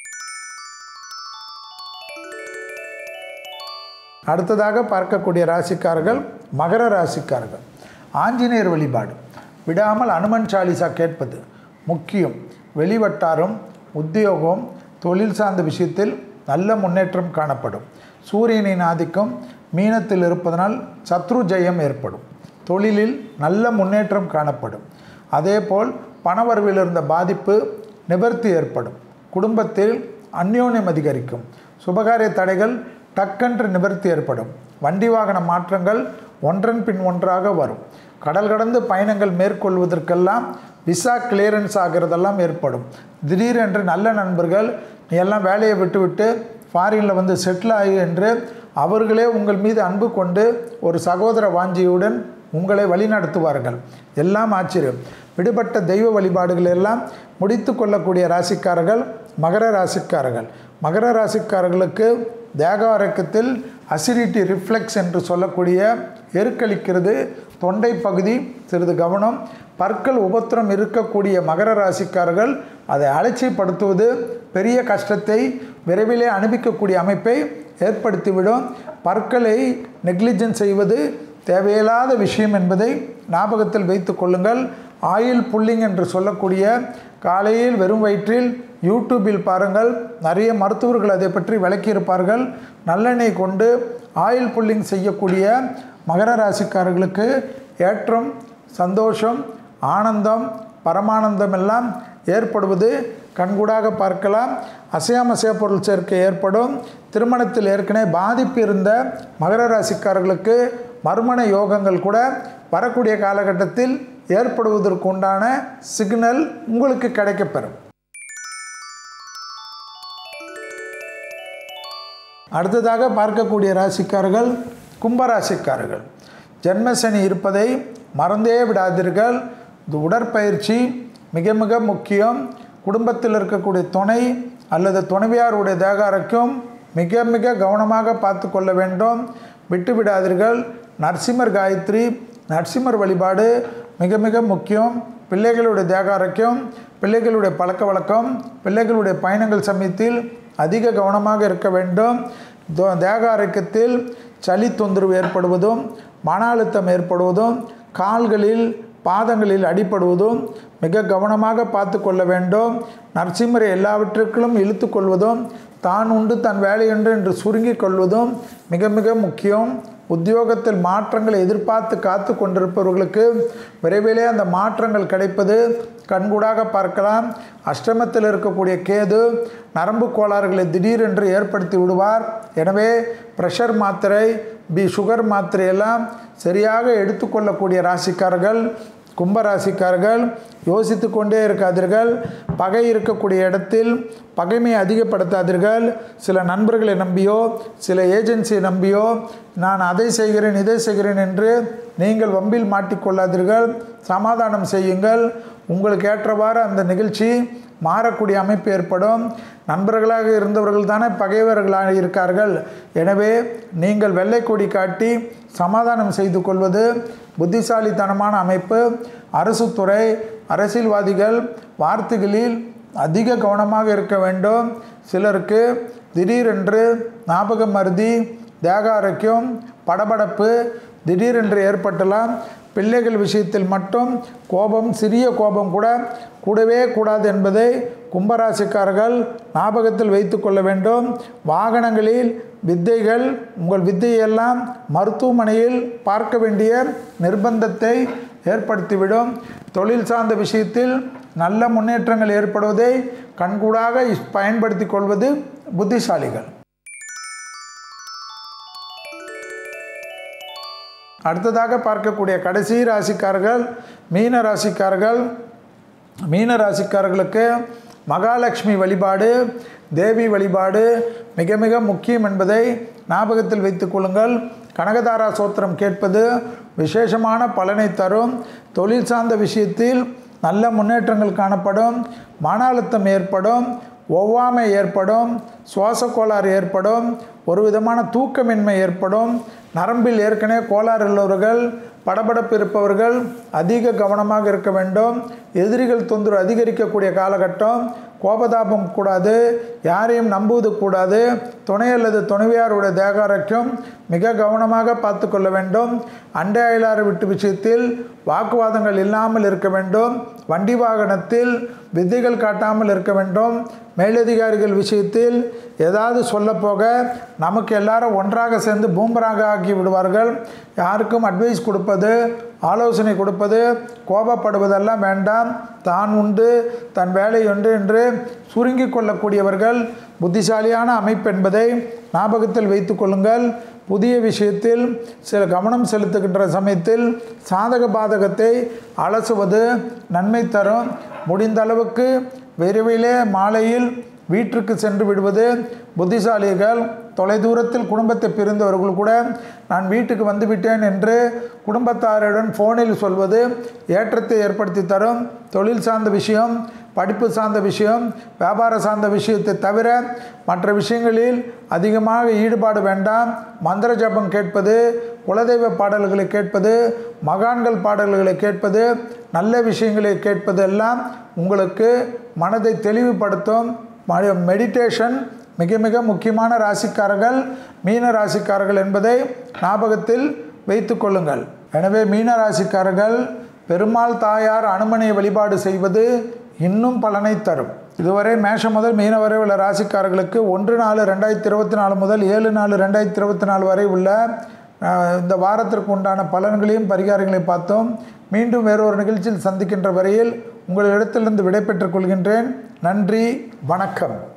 அடுத்ததாக பார்க்கக்கூடிய ராசிக்காரர்கள் மகர ராசிக்காரர்கள் ஆஞ்சநேயர் வழிபாடு விடாமல் அனுமன் சாலிசா கேட்பது முக்கியம் வெளிவட்டாரம் உத்தியோகம் தொழில் சார்ந்த விஷயத்தில் நல்ல முன்னேற்றம் காணப்படும் சூரியனின் ஆதிக்கம் மீனத்தில் இருப்பதனால் சத்ரு ஜெயம் ஏற்படும் தொழிலில் நல்ல முன்னேற்றம் காணப்படும் அதேபோல் பணவரவில் இருந்த பாதிப்பு நிவர்த்தி ஏற்படும் குடும்பத்தில் அந்யோன்யம் அதிகரிக்கும் சுபகாரிய தடைகள் டக்கென்று நிவர்த்தி ஏற்படும் வண்டி வாகன மாற்றங்கள் ஒன்றன் பின் ஒன்றாக வரும் கடல் கடந்து பயணங்கள் மேற்கொள்வதற்கெல்லாம் விசா கிளியரன்ஸ் ஆகிறதெல்லாம் ஏற்படும் திடீரென்று நல்ல நண்பர்கள் நீ எல்லாம் வேலையை விட்டுவிட்டு ஃபாரினில் வந்து செட்டில் ஆகி என்று அவர்களே உங்கள் மீது அன்பு கொண்டு ஒரு சகோதர வாஞ்சியுடன் உங்களை வழிநடத்துவார்கள் எல்லாம் ஆச்சரியம் விடுபட்ட தெய்வ வழிபாடுகள் எல்லாம் முடித்து கொள்ளக்கூடிய ராசிக்காரர்கள் மகர ராசிக்காரர்கள் மகர ராசிக்காரர்களுக்கு தேக ஆரோக்கியத்தில் அசிடிட்டி ரிஃப்ளெக்ஸ் என்று சொல்லக்கூடிய எருக்களிக்கிறது தொண்டை பகுதி சிறிது கவனம் பற்கள் உபத்திரம் இருக்கக்கூடிய மகர ராசிக்காரர்கள் அதை அலட்சியப்படுத்துவது பெரிய கஷ்டத்தை விரைவிலே அனுபவிக்கக்கூடிய அமைப்பை ஏற்படுத்திவிடும் பற்களை நெக்லிஜென்ஸ் செய்வது தேவையில்லாத விஷயம் என்பதை ஞாபகத்தில் வைத்து கொள்ளுங்கள் ஆயில் புல்லிங் என்று சொல்லக்கூடிய காலையில் வெறும் வயிற்றில் யூடியூபில் பாருங்கள் நிறைய மருத்துவர்கள் அதை பற்றி விளக்கியிருப்பார்கள் நல்லெண்ணெய் கொண்டு ஆயில் புல்லிங் செய்யக்கூடிய மகர ராசிக்காரர்களுக்கு ஏற்றம் சந்தோஷம் ஆனந்தம் பரமானந்தம் எல்லாம் ஏற்படுவது கண்கூடாக பார்க்கலாம் அசையாமசைய பொருள் சேர்க்கை ஏற்படும் திருமணத்தில் ஏற்கனவே பாதிப்பு இருந்த மகர ராசிக்காரர்களுக்கு மறுமண யோகங்கள் கூட வரக்கூடிய காலகட்டத்தில் ஏற்படுவதற்கு உண்டான சிக்னல் உங்களுக்கு கிடைக்கப்பெறும் அடுத்ததாக பார்க்கக்கூடிய ராசிக்காரர்கள் கும்பராசிக்காரர்கள் ஜென்மசனி இருப்பதை மறந்தே விடாதீர்கள் இந்த உடற்பயிற்சி மிக மிக முக்கியம் குடும்பத்தில் இருக்கக்கூடிய துணை அல்லது துணைவியாருடைய தேகாரக்கும் மிக மிக கவனமாக பார்த்து கொள்ள வேண்டும் விட்டு விடாதீர்கள் நரசிம்மர் காயத்ரி நரசிம்மர் வழிபாடு மிக மிக முக்கியம் பிள்ளைகளுடைய தேகாரக்கியம் பிள்ளைகளுடைய பழக்க வழக்கம் பிள்ளைகளுடைய பயணங்கள் சமயத்தில் அதிக கவனமாக இருக்க வேண்டும் தோ- தேக ஆரோக்கியத்தில் சளி தொந்தரவு ஏற்படுவதும் மன அழுத்தம் ஏற்படுவதும் கால்களில் பாதங்களில் அடிபடுவதும் மிக கவனமாக பார்த்து கொள்ள வேண்டும் நரசிம்மரை எல்லாவற்றிற்கும் இழுத்து கொள்வதும் தான் உண்டு தன் வேலையுண்டு என்று சுருங்கிக் கொள்வதும் மிக மிக முக்கியம் உத்தியோகத்தில் மாற்றங்களை எதிர்பார்த்து காத்து கொண்டிருப்பவர்களுக்கு விரைவிலே அந்த மாற்றங்கள் கிடைப்பது கண்கூடாக பார்க்கலாம் அஷ்டமத்தில் இருக்கக்கூடிய கேது நரம்பு கோளாறுகளை திடீரென்று ஏற்படுத்தி விடுவார் எனவே ப்ரெஷர் மாத்திரை பி சுகர் மாத்திரை எல்லாம் சரியாக எடுத்துக்கொள்ளக்கூடிய ராசிக்காரர்கள் கும்பராசிக்காரர்கள் யோசித்து கொண்டே இருக்காதீர்கள் பகை இருக்கக்கூடிய இடத்தில் பகைமையை அதிகப்படுத்தாதீர்கள் சில நண்பர்களை நம்பியோ சில ஏஜென்சியை நம்பியோ நான் அதை செய்கிறேன் இதை செய்கிறேன் என்று நீங்கள் வம்பில் மாட்டிக்கொள்ளாதீர்கள் சமாதானம் செய்யுங்கள் உங்களுக்கு ஏற்றவாறு அந்த நிகழ்ச்சி மாறக்கூடிய அமைப்பு ஏற்படும் நண்பர்களாக இருந்தவர்கள் தானே பகைவர்களாக இருக்கார்கள் எனவே நீங்கள் வெள்ளை கொடி காட்டி சமாதானம் செய்து கொள்வது புத்திசாலித்தனமான அமைப்பு அரசு துறை அரசியல்வாதிகள் வார்த்தைகளில் அதிக கவனமாக இருக்க வேண்டும் சிலருக்கு திடீரென்று ஞாபக மருதி தேக ஆரோக்கியம் படபடப்பு திடீரென்று ஏற்பட்டலாம் பிள்ளைகள் விஷயத்தில் மட்டும் கோபம் சிறிய கோபம் கூட கூடவே கூடாது என்பதை கும்பராசிக்காரர்கள் ஞாபகத்தில் வைத்து கொள்ள வேண்டும் வாகனங்களில் வித்தைகள் உங்கள் வித்தையெல்லாம் மருத்துவமனையில் பார்க்க வேண்டிய நிர்பந்தத்தை ஏற்படுத்திவிடும் தொழில் சார்ந்த விஷயத்தில் நல்ல முன்னேற்றங்கள் ஏற்படுவதை கண்கூடாக பயன்படுத்தி கொள்வது புத்திசாலிகள் அடுத்ததாக பார்க்கக்கூடிய கடைசி ராசிக்காரர்கள் மீன ராசிக்காரர்கள் மீன ராசிக்காரர்களுக்கு மகாலட்சுமி வழிபாடு தேவி வழிபாடு மிக மிக முக்கியம் என்பதை ஞாபகத்தில் வைத்துக் கொள்ளுங்கள் கனகதாரா சோத்திரம் கேட்பது விசேஷமான பலனை தரும் தொழில் சார்ந்த விஷயத்தில் நல்ல முன்னேற்றங்கள் காணப்படும் மன அழுத்தம் ஏற்படும் ஒவ்வாமை ஏற்படும் சுவாச கோளாறு ஏற்படும் ஒரு விதமான தூக்கமின்மை ஏற்படும் நரம்பில் ஏற்கனவே கோளாறு உள்ளவர்கள் படபடப்பு இருப்பவர்கள் அதிக கவனமாக இருக்க வேண்டும் எதிரிகள் தொந்தரவு அதிகரிக்கக்கூடிய காலகட்டம் கோபதாபம் கூடாது யாரையும் நம்புவது கூடாது துணை அல்லது துணைவியாருடைய தேகாரக்கும் மிக கவனமாக பார்த்து கொள்ள வேண்டும் அண்டை அயலாறு விட்டு விஷயத்தில் வாக்குவாதங்கள் இல்லாமல் இருக்க வேண்டும் வண்டி வாகனத்தில் வித்தைகள் காட்டாமல் இருக்க வேண்டும் மேலதிகாரிகள் விஷயத்தில் ஏதாவது சொல்லப்போக நமக்கு எல்லாரும் ஒன்றாக சேர்ந்து பூம்பராக ஆக்கி விடுவார்கள் யாருக்கும் அட்வைஸ் கொடுப்பது ஆலோசனை கொடுப்பது கோபப்படுவதெல்லாம் வேண்டாம் தான் உண்டு தன் வேலை உண்டு என்று சுருங்கி கொள்ளக்கூடியவர்கள் புத்திசாலியான அமைப்பு என்பதை ஞாபகத்தில் வைத்து கொள்ளுங்கள் புதிய விஷயத்தில் சில கவனம் செலுத்துகின்ற சமயத்தில் சாதக பாதகத்தை அலசுவது நன்மை தரும் முடிந்த அளவுக்கு விரைவிலே மாலையில் வீட்டிற்கு சென்று விடுவது புத்திசாலிகள் தொலைதூரத்தில் குடும்பத்தை பிரிந்தவர்கள் கூட நான் வீட்டுக்கு வந்துவிட்டேன் என்று குடும்பத்தாருடன் ஃபோனில் சொல்வது ஏற்றத்தை ஏற்படுத்தி தரும் தொழில் சார்ந்த விஷயம் படிப்பு சார்ந்த விஷயம் வியாபார சார்ந்த விஷயத்தை தவிர மற்ற விஷயங்களில் அதிகமாக ஈடுபாடு வேண்டாம் மந்திர ஜபம் கேட்பது குலதெய்வ பாடல்களை கேட்பது மகான்கள் பாடல்களை கேட்பது நல்ல விஷயங்களை கேட்பது எல்லாம் உங்களுக்கு மனதை தெளிவுபடுத்தும் மெடிடேஷன் மிக மிக முக்கியமான ராசிக்காரர்கள் மீன ராசிக்காரர்கள் என்பதை ஞாபகத்தில் வைத்து கொள்ளுங்கள் எனவே மீன ராசிக்காரர்கள் பெருமாள் தாயார் அனுமனையை வழிபாடு செய்வது இன்னும் பலனை தரும் இதுவரை மேஷம் முதல் மீன வரை உள்ள ராசிக்காரர்களுக்கு ஒன்று நாலு ரெண்டாயிரத்தி இருபத்தி நாலு முதல் ஏழு நாலு ரெண்டாயிரத்தி இருபத்தி நாலு வரை உள்ள இந்த வாரத்திற்கு உண்டான பலன்களையும் பரிகாரங்களையும் பார்த்தோம் மீண்டும் வேறொரு நிகழ்ச்சியில் சந்திக்கின்ற வரையில் உங்களிடத்திலிருந்து விடைபெற்றுக் கொள்கின்றேன் நன்றி வணக்கம்